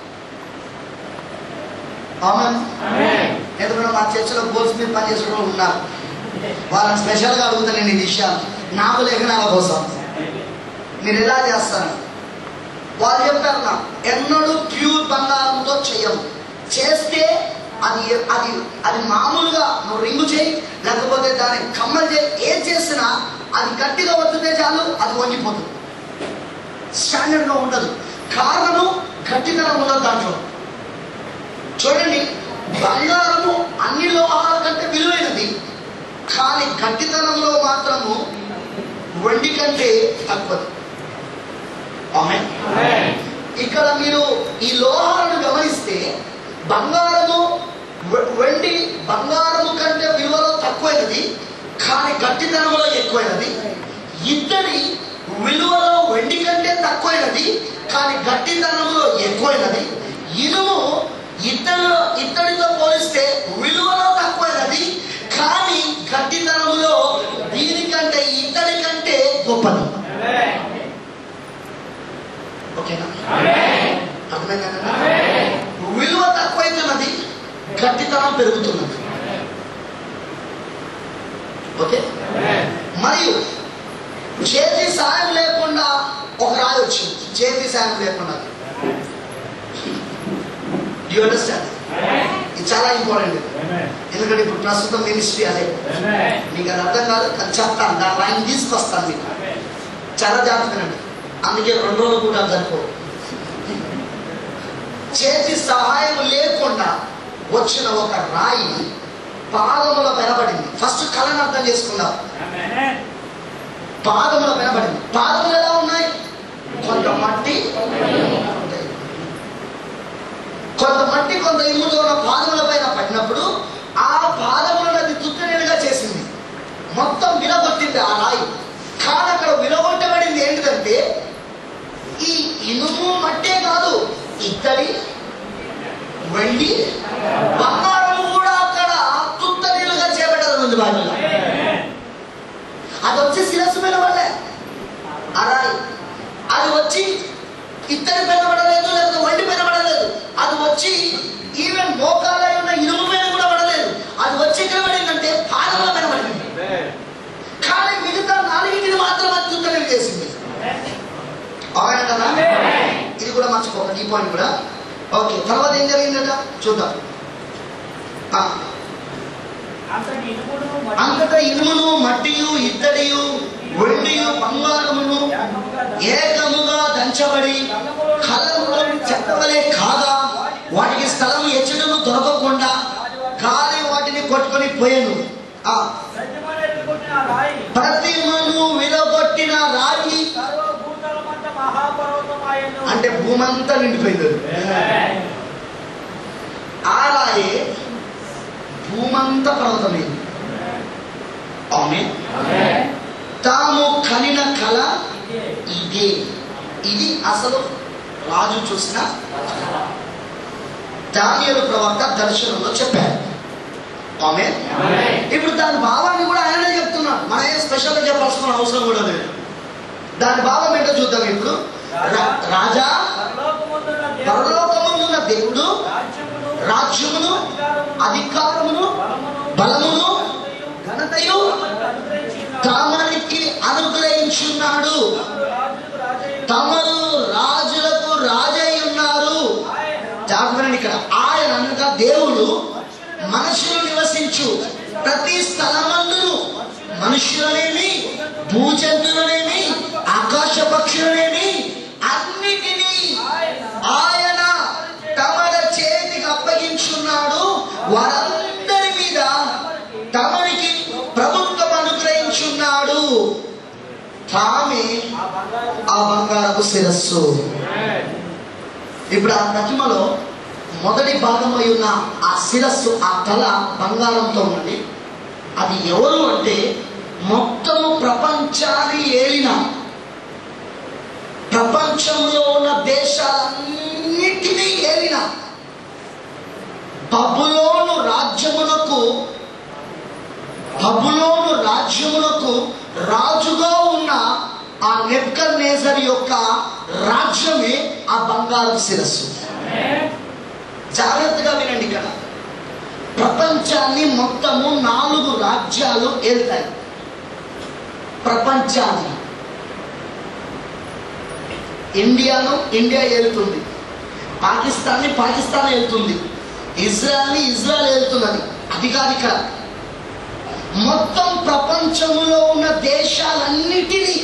అవునా ఎందుకంటే మా చర్చలో గోల్స్ మీద పనిచేసే వాళ్ళు ఉన్నారు వాళ్ళని స్పెషల్గా అడుగుతాను నేను ఈ విషయాలు నాకు లేఖనాల కోసం మీరు ఎలా చేస్తారు వాళ్ళు చెప్పారు నా ఎన్నడూ ప్యూర్ బంగారంతో చెయ్యము చేస్తే అది అది అది మామూలుగా నువ్వు రింగు చేయి లేకపోతే దాన్ని కమ్మలు చేయి ఏం చేసినా అది గట్టిగా వద్దుతే చాలు అది వంగిపోతుంది స్టాండర్డ్గా ఉండదు కారణము గట్టిదనం ఉండదు దాంట్లో చూడండి బంగారము అన్ని లోహాల కంటే విలువైనది కానీ గట్టితనంలో మాత్రము వెండి కంటే తక్కువది ఆమె ఇక్కడ మీరు ఈ లోహాలను గమనిస్తే బంగారము వె- వెండి బంగారము కంటే విలువలో తక్కువైనది కానీ గట్టితనంలో ఎక్కువైనది ఇద్దరి విలువలో వెండి కంటే తక్కువైనది కానీ గట్టితనంలో ఎక్కువైనది ఇనుము ఇద్దరిలో ఇద్దరితో పోలిస్తే విలువలో తక్కువైనది కానీ గట్టితనంలో దీనికంటే ఇద్దరి కంటే గొప్పది ఓకేనా అర్థమైందా విలువ తక్కువైతున్నది గట్టితనం పెరుగుతున్నది ఓకే మరియు చేతి సాయం లేకుండా ఒక రాయి వచ్చింది చేతి సాయం లేకుండా యూ అండర్స్టాండ్ ఇది చాలా ఇంపార్టెంట్ ఎందుకంటే ఇప్పుడు ప్రస్తుతం మినిస్ట్రీ అదే మీకు అది అర్థం కాదు అది చెప్తాను దాని లైన్ తీసుకొస్తాను మీకు చాలా జాగ్రత్తనండి అందుకే రెండు రోజులు కూడా సరిపో చేతి సహాయం లేకుండా వచ్చిన ఒక రాయి పాదముల వెనబడింది ఫస్ట్ కళను అర్థం చేసుకుందాం పాదముల వెనబడింది పాదములు ఎలా ఉన్నాయి కొంత మట్టి కొంత మట్టి కొంత ఇమ్ముతో ఉన్న పాదముల పైన పడినప్పుడు ఆ పాదములను అది తుత్తనేలుగా చేసింది మొత్తం విరగొట్టింది ఆ రాయి కానీ అక్కడ విరగొట్టబడింది ఏంటిదంటే ఈ ఇనుము మట్టే కాదు ఇత్తడి వెండి బంగారం కూడా అక్కడ తుత్తనీలుగా చేపట్టడం ఉంది బైబిల్లో అది వచ్చి శిరస్సు మీద పడలే ఆ రాయి అది వచ్చి ఇత్తడి పైన పడలేదు లేకపోతే వండి పైన పడలేదు అది వచ్చి ఈవెన్ మోకాల ఉన్న ఇనుము పైన కూడా పడలేదు అది వచ్చి ఎక్కడ పడిందంటే పాదముల పైన పడింది కానీ మిగతా నాలుగింటిని మాత్రం అది తుత్తనీలు చేసింది ఈ పాయింట్ కూడా ఓకే తర్వాత ఏం జరిగిందట చూద్దాం ఆ,
అంతటి ఇనుమును మట్టి
అంతటా ఇనుమును మట్టియు ఇత్తడియు వెండియు బంగారమును ఏకముగా దంచబడి కళ్ళములో చెత్తవలే కాగా వాటికి స్థలం ఎచ్చడము దొరకకుండా గాలి వాటిని కొట్టుకొని పోయాను ఆ
ప్రతిమను ఎదుర్కొంటున్న ఆ రాయి
ప్రతిమను విలగొట్టిన రాయి
సర్వభూతలమంత మహాపర్వతమాయను
అంటే భూమంతా నిండిపోయింది ఆ రాయి భూమంతా పర్వతమైంది ఆమె తాము కనిన కళ
ఇదే.
ఇదే ఇది అసలు రాజు చూసిన దానియలు ప్రవక్త దర్శనంలో చెప్పారు ఆమె ఇప్పుడు దాని భావాన్ని కూడా ఆయనే చెప్తున్నాడు మన ఏం స్పెషల్గా చెప్పాల్సిన అవసరం కూడా లేదు దాని భావం ఏంటో చూద్దాం ఇప్పుడు రా- రాజా
పరలోకమందున్న దేవుడు
పరలోకమందున్న దేవుడు
రాజ్యమును
రాజ్యమును
అధికారమును
అధికారమును
బలమును
బలమును
ఘనతయు
ఘనతయు
తమకు
తమనికి
అనుగ్రహించినాడు.
అనుగ్రహించున్నాడు
తమరు రాజులకు
తమరు రాజులకు
రాజయ్యున్నారు.
రాజై ఉన్నారు
ఆయన
జాగ్రత్త ఇక్కడ ఆయన అనగా దేవుడు మనుషులు నివసించు ప్రతి స్థలమందును మనుషులనేమి భూజంతువులనేమి ఆకాశ పక్షులనేమి అన్నిటినీ ఆయన తమల చేతికి అప్పగించున్నాడు వారందరి మీద తమనికి ప్రభుత్వం అనుగ్రహించున్నాడు తామే
ఆ బంగారు
ఆ బంగారపు శిరస్సు ఇప్పుడు ఆ ప్రతిమలో మొదటి భాగమై ఉన్న ఆ శిరస్సు ఆ తల బంగారంతో ఉన్నది అది ఎవరు అంటే మొత్తము ప్రపంచాన్ని ఏలిన ప్రపంచంలో ఉన్న దేశాలన్నిటినీ ఏలిన బబులోను రాజ్యమునకు బబులోను రాజ్యమునకు రాజుగా ఉన్న ఆ నెబ్కర్ నేజర్ యొక్క రాజ్యమే ఆ బంగారు శిరస్సు జాగ్రత్తగా వినండి ఇక్కడ ప్రపంచాన్ని మొత్తము నాలుగు రాజ్యాలు ఏళ్తాయి ప్రపంచాన్ని ఇండియాను ఇండియా ఏలుతుంది పాకిస్తాన్ని పాకిస్తాన్ వెళ్తుంది ఇజ్రాయల్ని ఇజ్రాయల్ వెళ్తున్నది అది కాదు ఇక్కడ మొత్తం ప్రపంచంలో ఉన్న దేశాలన్నిటినీ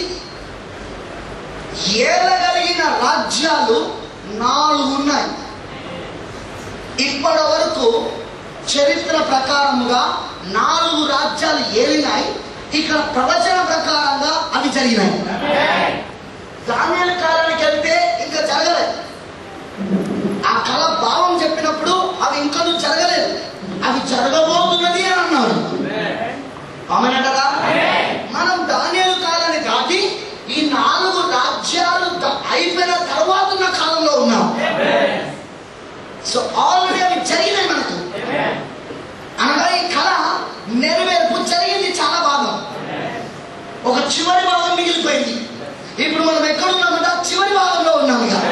ఏలగలిగిన రాజ్యాలు నాలుగు ఉన్నాయి ఇప్పటి వరకు చరిత్ర ప్రకారముగా నాలుగు రాజ్యాలు ఏలినాయి ఇక్కడ ప్రవచన ప్రకారంగా అవి జరిగినాయి దానియాల కాలానికి వెళ్తే ఇంకా జరగలేదు ఆ కళ భావం చెప్పినప్పుడు అవి ఇంకా జరగలేదు అవి జరగబోతున్నది అని అన్నారు అవునంటారా మనం దానియాల కాలాన్ని దాటి ఈ నాలుగు రాజ్యాలు ద- అయిపోయిన తర్వాత ఉన్న కాలంలో ఉన్నాం సో ఆల్రెడీ అవి జరిగినాయి మనకు అనగా ఈ కళ నెరవేర్పు జరిగింది చాలా భాగం ఒక చివరి భాగం మిగిలిపోయింది ఇప్పుడు మనం ఎక్కడున్నామంటే ఆ చివరి భాగంలో ఉన్నాం ఇక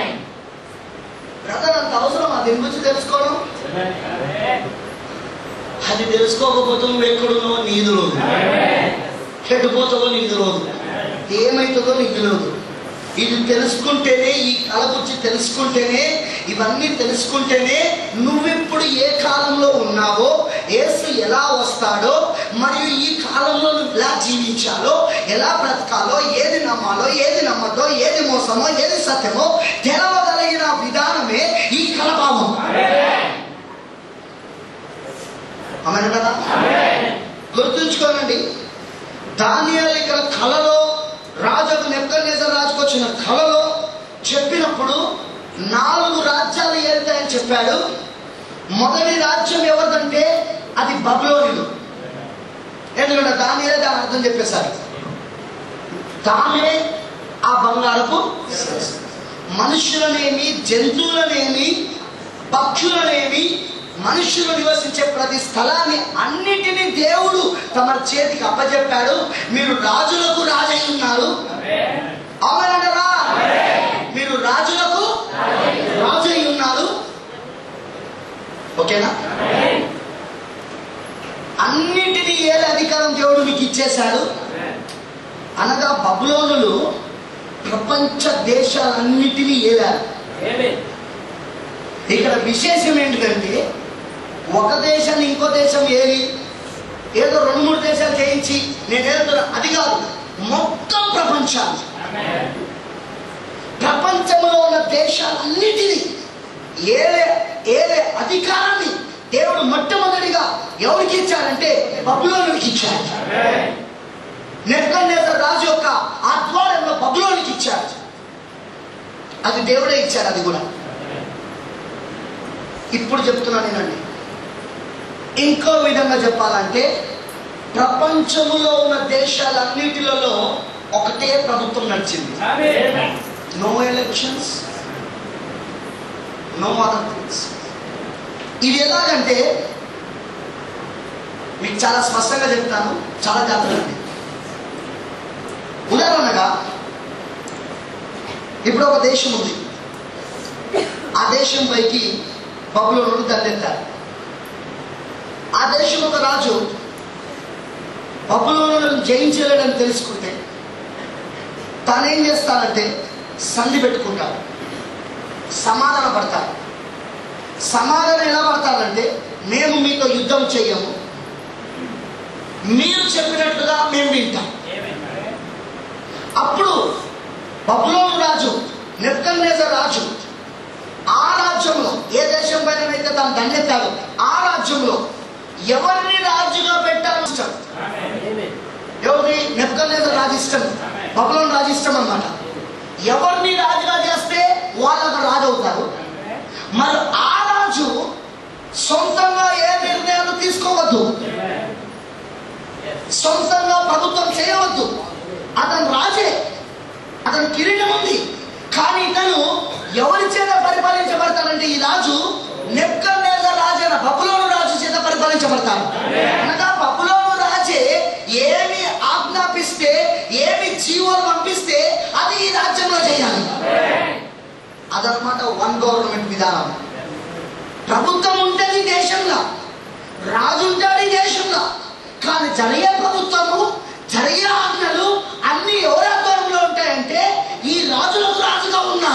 బ్రదర్ అంత అవసరం అది గురించి తెలుసుకోవడం అది తెలుసుకోకపోతే నువ్వు ఎక్కడున్నావో నీది రోజు చెడిపోతుందో నీకు తెలియదు ఏమవుతుందో నీకు తెలియదు ఇది తెలుసుకుంటేనే ఈ కళ గురించి తెలుసుకుంటేనే ఇవన్నీ తెలుసుకుంటేనే నువ్విప్పుడు ఏ కాలంలో ఉన్నావో యేసు ఎలా వస్తాడో మరియు ఈ కాలంలో నువ్వు ఎలా జీవించాలో ఎలా బ్రతకాలో ఏది నమ్మాలో ఏది నమ్మదో ఏది మోసమో ఏది సత్యమో తెలవగలిగిన విధానమే ఈ కళభావం అమని కదా గుర్తుంచుకోనండి దానియాలు ఇక్కడ కళలో రాజుకు నెప్పుకొనేసరి రాజుకు వచ్చిన కళలో చెప్పినప్పుడు నాలుగు రాజ్యాలు ఏళ్తాయని చెప్పాడు మొదటి రాజ్యం ఎవరిదంటే అది బబులోనిలు ఎందుకంటే దానియలే దాని అర్థం చెప్పేశారు తానే ఆ బంగారపు శిరస్సు. మనుషులనేమి జంతువులనేమి పక్షులనేమి మనుషులు నివసించే ప్రతి స్థలాన్ని అన్నిటినీ దేవుడు తమ చేతికి అప్పచెప్పాడు మీరు రాజులకు రాజై ఉన్నారు అవునంటారా మీరు రాజులకు రాజై ఉన్నారు ఓకేనా అన్నిటినీ ఏలే అధికారం దేవుడు మీకు ఇచ్చేశాడు అనగా బబులోనులు ప్రపంచ దేశాలన్నిటినీ ఏలారు
ఆమేన్.
ఇక్కడ విశేషం ఏంటంటే ఒక దేశాన్ని ఇంకో దేశం ఏది ఏదో రెండు మూడు దేశాలు చేయించి నేను ఏదో అది కాదు మొత్తం ప్రపంచాన్ని
ఆమేన్.
ప్రపంచంలో ఉన్న దేశాలన్నిటినీ ఏలే ఏలే అధికారాన్ని దేవుడు మొట్టమొదటిగా ఎవరికి ఇచ్చారంటే బబులోనికి ఇచ్చారు
ఆమేన్.
నెబ్కద్నెజర్ రాజు యొక్క ఆధ్వర్యంలో బబులోనికి ఇచ్చారు అది దేవుడే ఇచ్చాడు అది కూడా ఇప్పుడు చెప్తున్నా నేనండి ఇంకో విధంగా చెప్పాలంటే ప్రపంచములో ఉన్న దేశాలన్నిటిలలో ఒకటే ప్రభుత్వం నడిచింది
ఆమేన్.
No elections no other things ఇది ఎలాగంటే మీకు చాలా స్పష్టంగా చెప్తాను చాలా జాగ్రత్త ఉదాహరణగా ఇప్పుడు ఒక దేశం ఉంది ఆ దేశం పైకి బబులోనుడు దండెత్తారు ఆ దేశం ఒక రాజు బబులోనులను జయించలేడని తెలుసుకుంటే తానేం చేస్తానంటే సంధి పెట్టుకుంటాడు సమాధాన పడతాడు సమాధానం ఎలా పడతాడంటే మేము మీతో యుద్ధం చెయ్యము మీరు చెప్పినట్లుగా మేము వింటాం
ఆమేన్.
అప్పుడు బబులోను రాజు నెప్కన్నేజర్ రాజు ఆ రాజ్యంలో ఏ దేశం పైన అయితే తాను దండెత్తాడు ఆ రాజ్యంలో ఎవరిని రాజుగా పెట్టాలని ఇష్టం
ఆమేన్.
ఎవరిని నెప్కన్నేజర్ రాజు ఇష్టం బబులోను రాజు ఇష్టం అన్నమాట ఎవరిని రాజుగా చేస్తే వాళ్ళకు రాజు అవుతారు
ఆమేన్.
మరి ఆ రాజు సొంతంగా ఏ నిర్ణయాలు తీసుకోవద్దు
ఆమేన్.
సొంతంగా ప్రభుత్వం చేయవద్దు అతను రాజే అతను కిరీటం ఉంది కానీ ఇతను ఎవరి చేత పరిపాలించబడతాడంటే ఈ రాజు నెప్కన్నేజర్ రాజైన బబులోను రాజు చేత పరిపాలించబడతాడు అనగా బబులోను రాజే ఏమి ఆజ్ఞాపిస్తే ఏమి జీవోలు పంపిస్తే అది ఈ రాజ్యంలో చేయాలి అదనమాట వన్ గవర్నమెంట్ విధానం ప్రభుత్వం ఉంటుంది దేశంలో రాజు ఉంటాడు ఈ దేశంలో కానీ జరిగే ప్రభుత్వము జరిగే ఆజ్ఞలు అన్ని ఎవరి ఆధ్వర్యంలో ఉంటాయంటే ఈ రాజులకు రాజుగా ఉన్న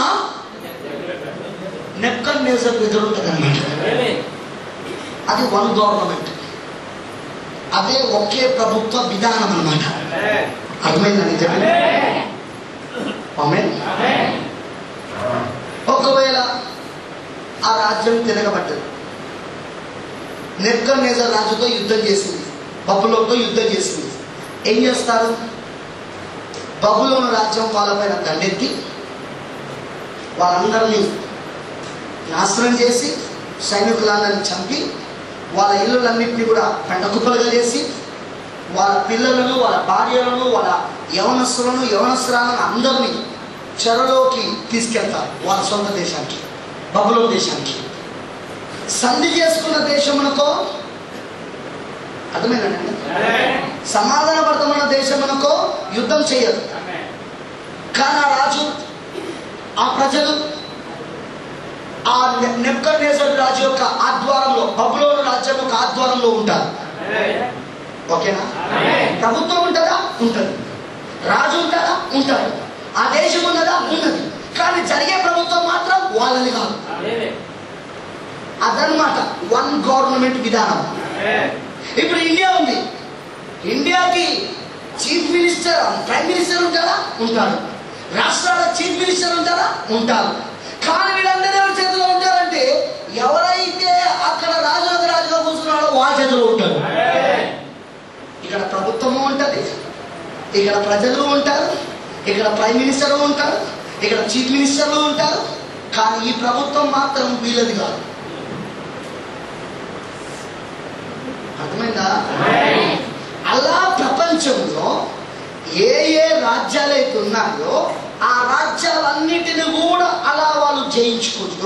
నెక్కన్ నేజర్ ఎదురు ఉంటుంది
ఆమేన్.
అది వన్ గవర్నమెంట్ అదే ఒకే ప్రభుత్వ విధానం అన్నమాట
ఆమేన్.
అర్థమైందని చెప్పండి
ఆమేన్.
ఆమేన్ ఒకవేళ ఆ రాజ్యం తిరగబడ్డది నెక్కనేజర్ రాజుతో యుద్ధం చేసింది బబులోతో యుద్ధం చేసింది ఏం చేస్తారు బబులోను రాజ్యం వాళ్ళపైన దండెత్తి వాళ్ళందరినీ నాశనం చేసి సైనికులందరినీ చంపి వాళ్ళ ఇళ్ళలన్నింటినీ కూడా పెండకుప్పలుగా చేసి వాళ్ళ పిల్లలను వాళ్ళ భార్యలను వాళ్ళ యవనస్తులను యవనస్తురాలను అందరినీ చెరలోకి తీసుకెళ్తారు వాళ్ళ సొంత దేశానికి బబులో దేశానికి సంధి చేసుకున్న దేశమునకో అర్థమైందండి
ఆమేన్.
సమాధాన పడతమైన దేశమునకో యుద్ధం చేయదు
ఆమేన్.
కానీ ఆ రాజు ఆ ప్రజలు ఆ నెబ్కర్నేజర్ రాజు యొక్క ఆధ్వర్యంలో బబులోను రాజ్యం యొక్క ఆధ్వర్యంలో ఉంటారు
ఆమేన్.
ఓకేనా
ఆమేన్.
ప్రభుత్వం ఉంటుందా ఉంటుంది రాజు ఉంటాడా ఉంటాడు ఆ దేశం ఉన్నదా ఉన్నది కానీ జరిగే ప్రభుత్వం మాత్రం వాళ్ళది కాదు
ఆమేన్.
అదనమాట వన్ గవర్నమెంట్ విధానం
ఆమేన్.
ఇప్పుడు ఇండియా ఉంది ఇండియాకి చీఫ్ మినిస్టర్ ప్రైమ్ మినిస్టర్ ఉంటారా ఉంటారు రాష్ట్రాల చీఫ్ మినిస్టర్ ఉంటారా ఉంటారు కానీ వీళ్ళందరూ ఎవరి చేతిలో ఉంటారంటే ఎవరైతే అక్కడ రాజులకు రాజుగా కూర్చున్నాడో వాళ్ళ చేతిలో ఉంటారు
ఆమేన్.
ఇక్కడ ప్రభుత్వము ఉంటుంది ఇక్కడ ప్రజలు ఉంటారు ఇక్కడ ప్రైమ్ మినిస్టర్ ఉంటారు ఇక్కడ చీఫ్ మినిస్టర్లు ఉంటారు కానీ ఈ ప్రభుత్వం మాత్రం వీళ్ళది కాదు అర్థమైందా
ఆమేన్.
అలా ప్రపంచంలో ఏ ఏ రాజ్యాలు అయితే ఉన్నాయో ఆ రాజ్యాలన్నిటిని కూడా అలా వాళ్ళు జయించుకుంటూ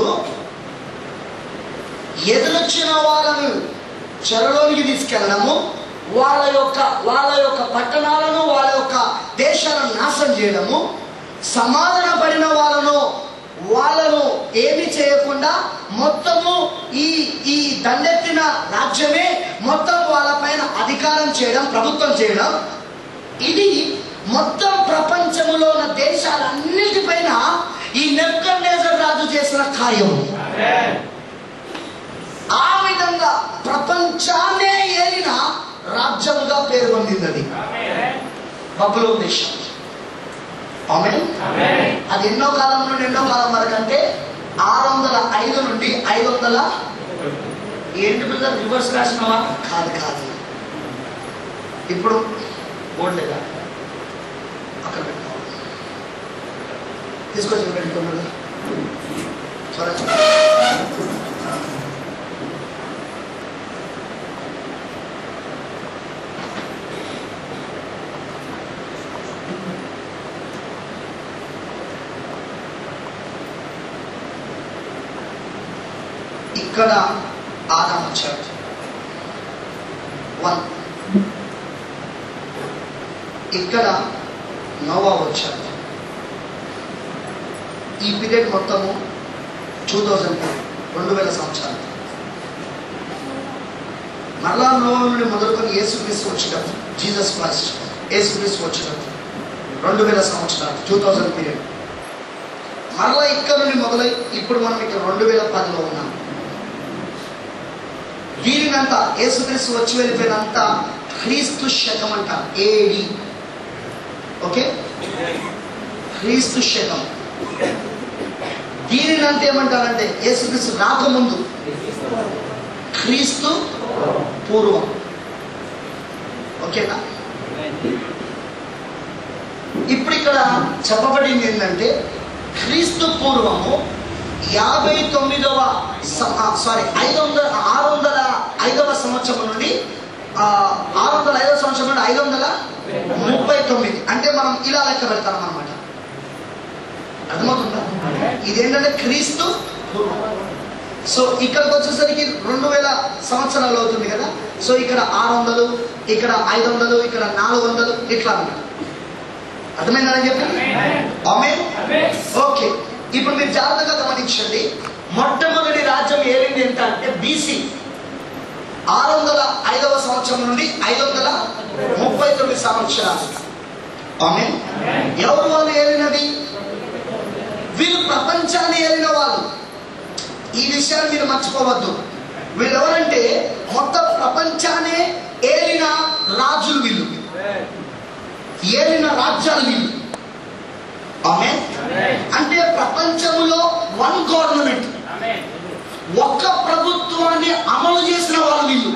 ఎదురొచ్చిన వాళ్ళను చెరలోనికి తీసుకెళ్ళడము వాళ్ళ యొక్క వాళ్ళ యొక్క పట్టణాలను వాళ్ళ యొక్క దేశాలను నాశనం చేయడము సమాధాన పడిన వాళ్ళను వాళ్ళను ఏమి చేయకుండా మొత్తము ఈ ఈ దండెత్తిన రాజ్యమే మొత్తం వాళ్ళపైన అధికారం చేయడం ప్రభుత్వం చేయడం ఇది మొత్తం ప్రపంచంలో ఉన్న దేశాలన్నిటిపైన ఈ నెబ్కన్నేజర్ రాజు చేసిన కార్యము ఆ విధంగా ప్రపంచాన్నే ఏలిన రాజ్యముగా పేరు పొందింది అది బబులో దేశం ఆమె అది ఎన్నో కాలం నుండి ఎన్నో కాలం వరకు అంటే ఆరు వందల ఐదు నుండి ఐదు వందల ఏంటి బ్రదర్ రివర్స్ రాసినవా కాదు కాదు ఇప్పుడు ఓడలేదా అక్కడ పెట్టుకోవాలి తీసుకొచ్చి పెట్టుకోమని త్వరగా ఇక్కడ ఆదాం వచ్చాడు వన్ ఇక్కడ నోవా వచ్చాడు ఈ పీరియడ్ మొత్తము టూ థౌజండ్ రెండు వేల సంవత్సరాలు మరలా నోవా నుండి మొదలుకొని యేసుక్రీస్తు వచ్చినట్టు జీసస్ క్రైస్ట్ యేసుక్రీస్తు వచ్చినట్టు రెండు వేల సంవత్సరాలు టూ థౌజండ్ పీరియడ్ మరలా ఇక్కడ నుండి మొదలై ఇప్పుడు మనం ఇక్కడ రెండు వేల పదిలో ఉన్నాం దీనినంతా యేసుక్రీస్తు వచ్చి వెళ్ళిపోయినంత క్రీస్తు శకం అంట ఏడి ఓకే క్రీస్తు శకం దీనినంత ఏమంటారంటే యేసుక్రీస్తు రాకముందు క్రీస్తు పూర్వం ఓకేనా ఇప్పుడు ఇక్కడ చెప్పబడింది ఏంటంటే క్రీస్తు పూర్వము యాభై తొమ్మిదవ సారీ ఐదు వందల ఆరు వందల ఐదవ సంవత్సరం నుండి ఆ, ఆరు వందల ఐదవ సంవత్సరం నుండి ఐదు వందల ముప్పై తొమ్మిది అంటే మనం ఇలా లెక్క పెడతాం అనమాట అర్థమవుతుందా ఇదేంటంటే క్రీస్తు పూర్వం సో ఇక్కడికి వచ్చేసరికి రెండు వేల సంవత్సరాలు అవుతుంది కదా సో ఇక్కడ ఆరు వందలు ఇక్కడ ఐదు వందలు ఇక్కడ నాలుగు వందలు ఇట్లా అన్నమాట అర్థమైందని చెప్పి ఆమె ఓకే ఇప్పుడు మీరు జాగ్రత్తగా గమనించండి మొట్టమొదటి రాజ్యం ఏలింది ఎంత అంటే బీసీ ఆరు వందల ఐదవ సంవత్సరం నుండి ఐదు వందల ముప్పై తొమ్మిది సంవత్సరాలు ఆమె ఎవరు వాళ్ళు ఏలినది వీళ్ళు ప్రపంచాన్ని ఏలిన వాళ్ళు ఈ విషయాన్ని మీరు మర్చిపోవద్దు వీళ్ళు ఎవరంటే మొత్తం ప్రపంచాన్ని ఏలిన రాజులు వీళ్ళు ఏలిన రాజ్యాలు వీళ్ళు ఆమె అంటే ప్రపంచంలో వన్ గవర్నమెంట్ ఒక్క ప్రభుత్వాన్ని అమలు చేసిన వాళ్ళు వీళ్ళు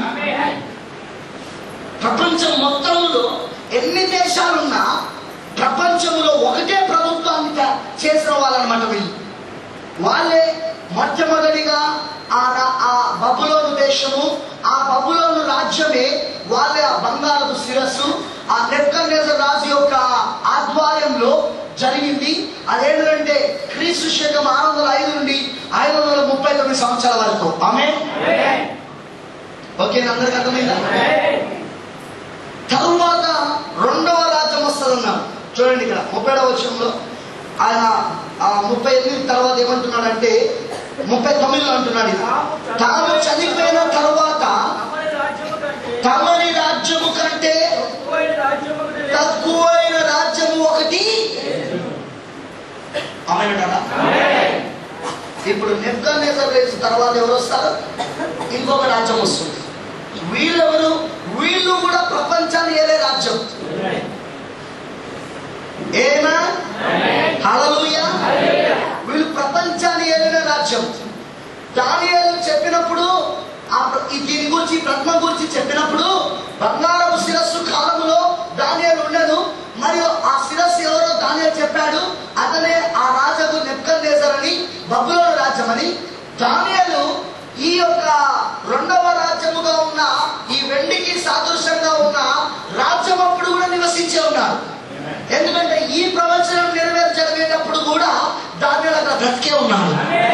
ప్రపంచం మొత్తంలో ఎన్ని దేశాలున్నా ప్రపంచంలో ఒకటే ప్రభుత్వాన్ని త- చేసిన వాళ్ళనమాట వీళ్ళు వాళ్ళే మొట్టమొదటిగా ఆ రా- ఆ బబులోను దేశము ఆ బబులోను రాజ్యమే వాళ్ళే ఆ బంగారపు శిరస్సు ఆ నెక్కనేజర్ రాజు యొక్క ఆధ్వర్యంలో జరిగింది అదేంటంటే క్రీస్తు శకం ఆరు వందల ఐదు నుండి ఐదు వందల ముప్పై తొమ్మిది సంవత్సరాల వరకు ఆమె ఓకే అందరికి అర్థమైందా తరువాత రెండవ రాజ్యం వస్తుందన్నారు చూడండి ఇక్కడ ముప్పై వచ్చంలో ఆయన ఆ ముప్పై ఎనిమిది తర్వాత ఏమంటున్నాడంటే ముప్పై తొమ్మిదిలో అంటున్నాడు ఇది. తాను చనిపోయిన తర్వాత తమని రాజ్యము కంటే తక్కువైన రాజ్యము ఒకటి అమ్మాయినాడా ఇప్పుడు నెబ్కనేజర్ రేసు తర్వాత ఎవరు వస్తారు ఇంకొక రాజ్యం వస్తుంది వీళ్ళెవరు వీళ్ళు కూడా ప్రపంచాన్ని ఏలే రాజ్యం ఏనా హల్లెలూయా వీళ్ళు ప్రపంచాన్ని ఏలిన రాజ్యం దానియేలు చెప్పినప్పుడు ఆ ప్ర- ఈ దీని గురించి ఈ ప్రజ్ఞ గురించి చెప్పినప్పుడు బంగారపు శిరస్సు కాలములో దానియేలు ఉండను మరియు ఆ శిరస్సు ఎవరో దానియేలు చెప్పాడు అతనే ఆ రాజు నెప్కన్నేజర్ అని బబులోను రాజ్యం అని దానియేలు ఈ యొక్క రెండవ రాజ్యముగా ఉన్న ఈ వెండికి సాదృశ్యంగా ఉన్న రాజ్యం అప్పుడు కూడా నివసించే ఉన్నారు ఎందుకంటే ఈ ప్రవచనం నెరవేర్చగలిగేటప్పుడు కూడా దానిలో అక్కడ బ్రతికే ఉన్నాడు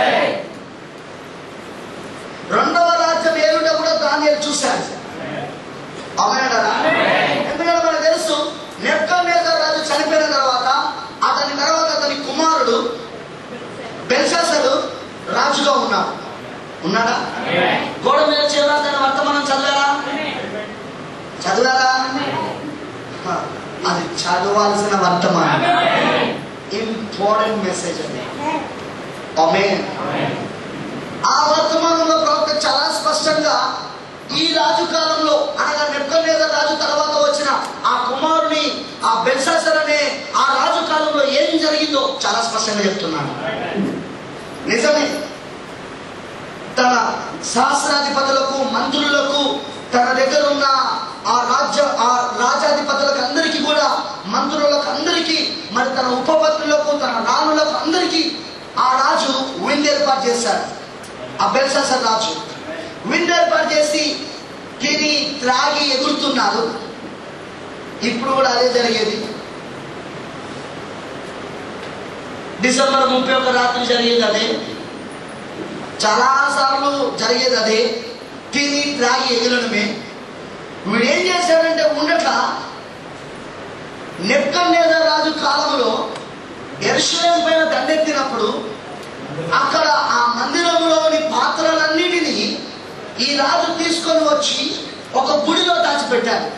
రెండవ రాజ్యం ఏలుంటే కూడా దానియలు చూశాడు అవునాడా ఎందుకంటే మనకు తెలుసు నెప్కన్నేజర్ రాజు చనిపోయిన తర్వాత అతని తర్వాత అతని కుమారుడు బెల్షాసరు రాజుగా ఉన్నాడు ఉన్నాడా గోడ మీద చేరాదని వర్తమానం చదివారా చదివారా హ, అది చదవాల్సిన వర్తమానం ఇంపార్టెంట్ మెసేజ్ అది ఆమె ఆ వర్తమానంలో ప్రవక్త చాలా స్పష్టంగా ఈ రాజు కాలంలో అనగా నెప్పలేద రాజు తర్వాత వచ్చిన ఆ కుమారుని ఆ బెల్సాసర్ అనే ఆ రాజు కాలంలో ఏం జరిగిందో చాలా స్పష్టంగా చెప్తున్నాడు నిజమే తన సహస్రాధిపతులకు మంత్రులకు తన దగ్గర ఉన్న ఆ రాజ్య ఆ రాజాధిపతులకు అందరికీ కూడా మంత్రులకు అందరికీ మరి తన ఉపపత్నులకు తన రాణులకు అందరికీ ఆ రాజు విందు ఏర్పాటు చేశాడు ఆ బెల్సాసర్ రాజు విందు ఏర్పాటు చేసి తిని త్రాగి ఎగురుతున్నారు ఇప్పుడు కూడా అదే జరిగేది డిసెంబర్ ముప్పై ఒక రాత్రి జరిగేది అదే చాలా సార్లు జరిగేది అదే తిని త్రాగి ఎగరడమే వీడు ఏం చేశాడంటే ఉండక నెక్కనేద రాజు కాలంలో ఎరుషలేం పైన దండెత్తినప్పుడు అక్కడ ఆ మందిరంలోని పాత్రలన్నిటినీ ఈ రాజు తీసుకొని వచ్చి ఒక గుడిలో దాచిపెట్టాడు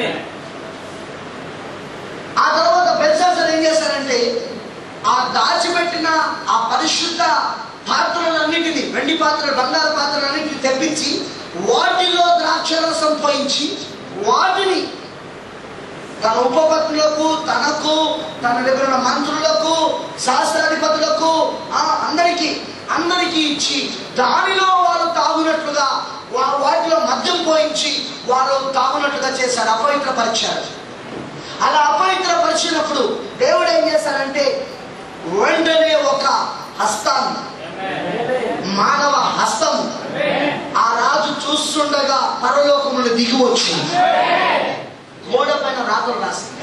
ఆ తర్వాత బెల్సాసర్ ఏం చేశారంటే ఆ దాచిపెట్టిన ఆ పరిశుద్ధ పాత్రలన్నిటిని వెండి పాత్రలు బంగారు పాత్రలన్నిటిని తెప్పించి వాటిలో ద్రాక్షరసం పోయించి వాటిని తన ఉపపత్నులకు తనకు తన దగ్గర ఉన్న మంత్రులకు శాస్త్రాధిపతులకు ఆ అందరికీ అందరికీ ఇచ్చి దానిలో వారు తాగునట్లుగా వా- వాటిలో మద్యం పోయించి వారు తాగునట్లుగా చేశారు అపవిత్రపరిచారు అలా అపవిత్రపరిచినప్పుడు దేవుడు ఏం చేశారంటే వెంటనే ఒక హస్తాన్ని మానవ హస్తం ఆ రాజు చూస్తుండగా పరలోకములు దిగి వచ్చింది గోడ పైన రాతలు రాసింది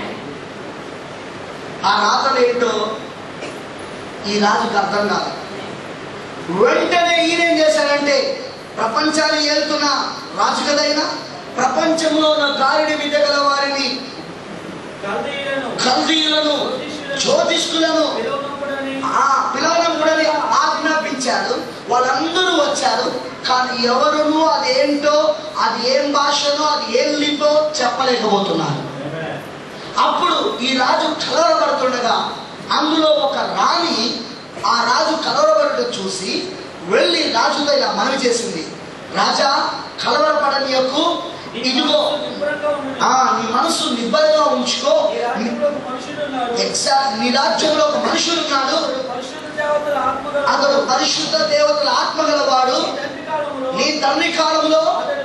ఆ రాతలు ఏంటో ఈ రాజుకు అర్థం కాదు వెంటనే ఈయన ఏం చేశాడంటే ప్రపంచాన్ని ఏలుతున్న రాజు కదైనా ప్రపంచంలో ఉన్న గాలిని విద్య గల వారిని కల్దీయులను జ్యోతిష్కులను ఆ పిలవడం కూడా ఆజ్ఞాపించాడు వాళ్ళందరూ వచ్చారు కానీ ఎవరును అదేంటో అది ఏం భాషనో అది ఏం లిపో చెప్పలేకపోతున్నారు అప్పుడు ఈ రాజు కలవరపడుతుండగా అందులో ఒక రాణి ఆ రాజు కలవరపడటం చూసి వెళ్ళి రాజుతో ఇలా మనవి చేసింది రాజా కలవరపడనీయకు ఇదిగో ఆ నీ మనసు నిబ్బరంగా ఉంచుకో ఎగ్జాక్ట్ నీ రాజ్యంలో ఒక మనుషుడు ఉన్నాడు అతడు పరిశుద్ధ దేవతల ఆత్మ గలవాడు నీ తండ్రి కాలంలో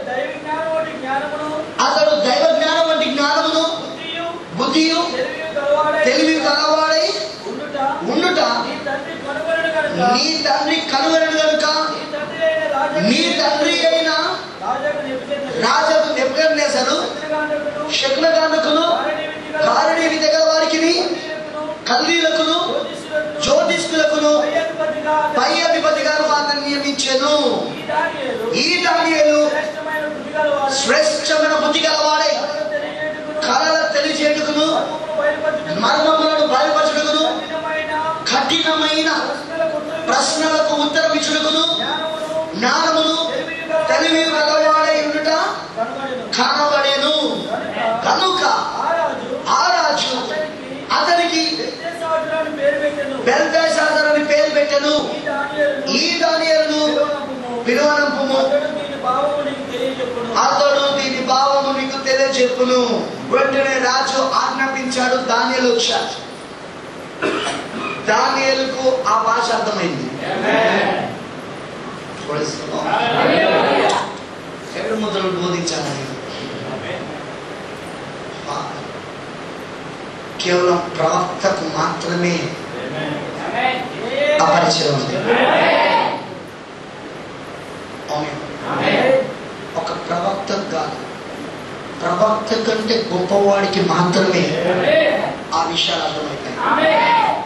అతడు దైవ జ్ఞానం వంటి జ్ఞానమును బుద్ధియు తెలివి గలవాడై ఉండుట నీ తండ్రి కనుగొనడు గనుక నీ తండ్రి అయిన రాజకు నెప్పుకనేసరు శకునగానుకును కారణి విద్య గల వారికి కల్లీలకును జ్యోతిష్కులకును పై అధిపతిగా అతను నియమించాను ఈ దానియలు శ్రేష్టమైన బుద్ధి గలవాడై కళల తెలియజేటుకును మర్మములను బయలుపరచుటకును కఠినమైన ప్రశ్నలకు ఉత్తరం ఇచ్చుటకును జ్ఞానమును తెలివి గలవాడై ఉండుట కనబడేను కనుక ఆ రాజు అతనికి బెల్దేశాదర్ అని పేరు పెట్టెను ఈ దానియలను పిలువనంపుము అతడు దీని భావము నీకు తెలియజెప్పును వెంటనే రాజు ఆజ్ఞాపించాడు దానియలు వచ్చాడు దానియలకు ఆ భాష అర్థమైంది Praise the Lord. ఏడు ముద్రలు బోధించాలని కేవలం ప్రవక్తకు మాత్రమే అపరిచయం ఉంది అవును. ఒక ప్రవక్త కాదు ప్రవక్త కంటే గొప్పవాడికి మాత్రమే ఆ విషయాలు అర్థమవుతాయి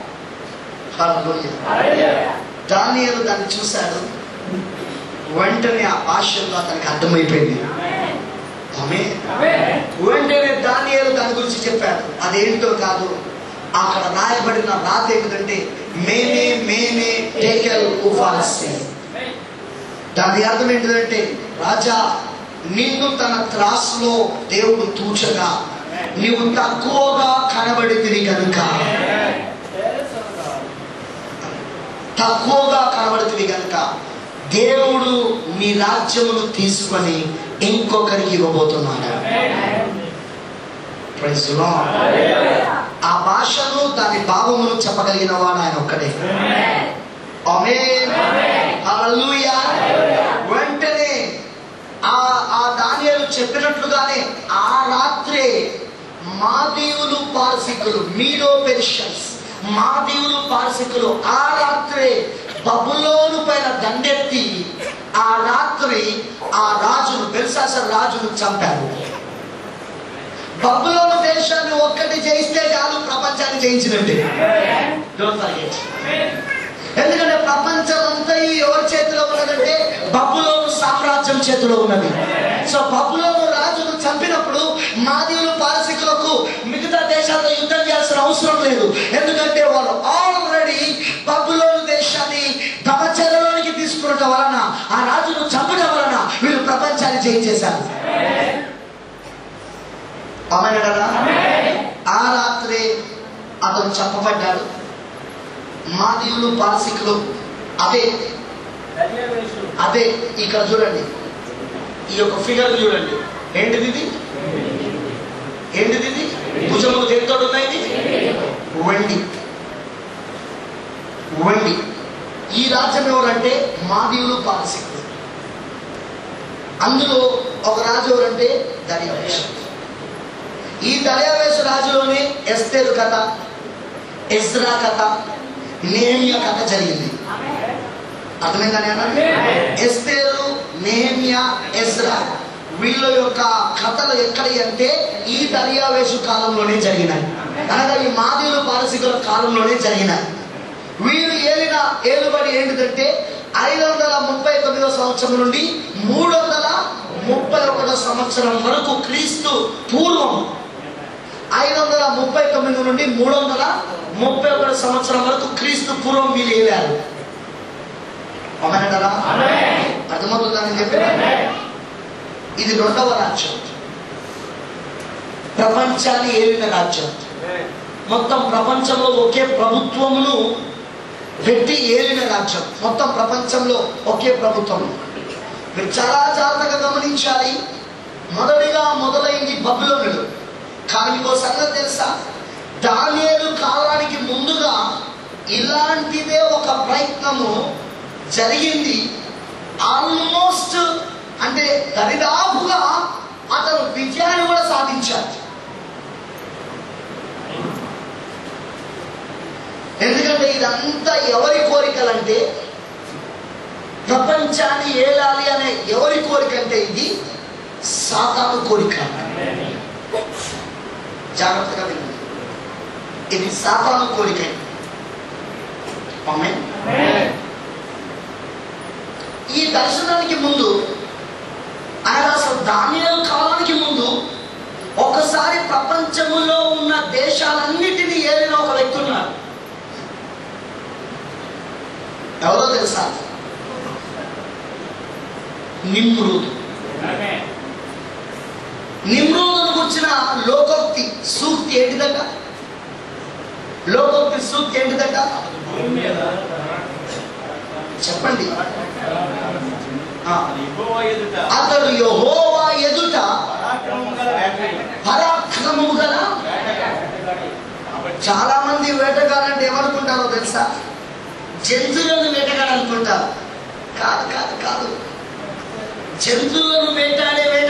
హల్లెలూయా. దానియేలు దాన్ని చూశాడు వెంటనే ఆ భాషలో అతనికి అర్థమైపోయింది ఆమె వెంటనే దానియేలు దాని గురించి చెప్పాడు అదేంటో కాదు అక్కడ రాయబడిన రాత ఏమిటంటే మేనే మేనే టేకెల్ ఉఫాల్సి దాని అర్థం ఏంటంటే రాజా నిన్ను తన త్రాసులో దేవుడు తూచగా నీవు తక్కువగా కనబడితివి కనుక తక్కువగా కనబడుతుంది కనుక దేవుడు మీ రాజ్యమును తీసుకొని ఇంకొకరికి ఇవ్వబోతున్నాడు Praise the Lord. ఆ భాషను దాని భావమును చెప్పగలిగిన వాడు ఆయన ఒక్కడే ఆమేన్. హల్లెలూయా. వెంటనే ఆ ఆ దానియేలు చెప్పినట్లుగానే ఆ రాత్రే మాదీవులు పారసికులు మీడో పెర్షన్స్ మాదీవులు పారసికులు ఆ రాత్రే బబులోను పైన దండెత్తి ఆ రాత్రి ఆ రాజును బెల్సాసర్ రాజును చంపారు బబులోను దేశాన్ని ఒక్కటి జయిస్తే చాలు ప్రపంచాన్ని జయించినట్టే Don't forget. ఎందుకంటే ప్రపంచం అంతా ఈ ఎవరి చేతిలో ఉన్నదంటే బబులోను సామ్రాజ్యం చేతిలో ఉన్నది సో బబులోను రాజును చంపినప్పుడు మాదీవులు పారసికులకు మిగతా దేశాలతో యుద్ధం చేయాల్సిన అవసరం లేదు ఎందుకంటే వాళ్ళు ఆల్రెడీ బబులోను దేశాన్ని తమ చెరలోనికి తీసుకునటం వలన ఆ రాజును చంపడం వలన వీళ్ళు ప్రపంచాన్ని జయించేశారు అవునడా ఆ రాత్రే అతను చంపబడ్డాడు మాదీవులు పారసికులు అదే అదే ఇక్కడ చూడండి ఈ యొక్క ఫిగర్ చూడండి ఏంటిది ఇది ఏంటిది ఇది భుజములు దేనితో ఉన్నాయి వెండి వెండి ఈ రాజ్యం ఎవరంటే మాదీవులు పారసికులు అందులో ఒక రాజు ఎవరంటే దర్యావేశ ఈ దర్యావేశ రాజులోనే ఎస్తేరు కథ ఎస్రా కథ నేమియ కథ జరిగింది అర్థమైందని అన్నాడు ఎస్తేరు నేమియా ఎస్రా వీళ్ళ యొక్క కథలు ఎక్కడి అంటే ఈ దర్యావేశు కాలంలోనే జరిగినాయి అనగా ఈ మాదీవులు పారసికుల కాలంలోనే జరిగినాయి వీరు ఏలిన ఏలుబడి ఏంటిదంటే ఐదు వందల ముప్పై తొమ్మిదో సంవత్సరం నుండి మూడు వందల ముప్పై ఒకటో సంవత్సరం వరకు క్రీస్తు పూర్వం ఐదు వందల ముప్పై తొమ్మిది నుండి మూడు వందల ముప్పై ఒకటి సంవత్సరం వరకు క్రీస్తు పూర్వం వీళ్ళు ఏలారు అవునంటారా అర్థమవుతుందని చెప్పి ఇది రెండవ రాజ్యం ప్రపంచాన్ని ఏలిన రాజ్యం మొత్తం ప్రపంచంలో ఒకే ప్రభుత్వమును పెట్టి ఏలిన రాజ్యం మొత్తం ప్రపంచంలో ఒకే ప్రభుత్వం మీరు చాలా జాగ్రత్తగా గమనించాలి మొదటిగా మొదలైంది బబులోనుడు కానీ మీకు సంగతి తెలుసా దానియేలు కాలానికి ముందుగా ఇలాంటిదే ఒక ప్రయత్నము జరిగింది ఆల్మోస్ట్ అంటే దరిదాపుగా అతను విజయాన్ని కూడా సాధించాడు ఎందుకంటే ఇదంతా ఎవరి కోరికలంటే ప్రపంచాన్ని ఏలాలి అనే ఎవరి కోరిక అంటే ఇది సాతాను కోరిక జాగ్రత్తగా వినండి ఇది సాతాను కోరిక ఆమేన్. ఈ దర్శనానికి ముందు ఆయన అసలు ధాన్యాల కాలానికి ముందు ఒకసారి ప్రపంచములో ఉన్న దేశాలన్నిటినీ ఏలిన ఒక వ్యక్తి ఉన్నారు ఎవరో తెలుసా నిమ్రుదు నిమ్రోదును గుర్చిన లోకోక్తి సూక్తి ఏంటిదట లోకోక్తి సూక్తి ఏంటిదట చెప్పండి ఆ, అతడు యెహోవా ఎదుట పరాక్రమము గల చాలా మంది వేటగాడంటే ఏమనుకుంటారో తెలుసా జంతువులను వేటగాడు అనుకుంటారు కాదు కాదు కాదు జంతువులను వేటాడే వేట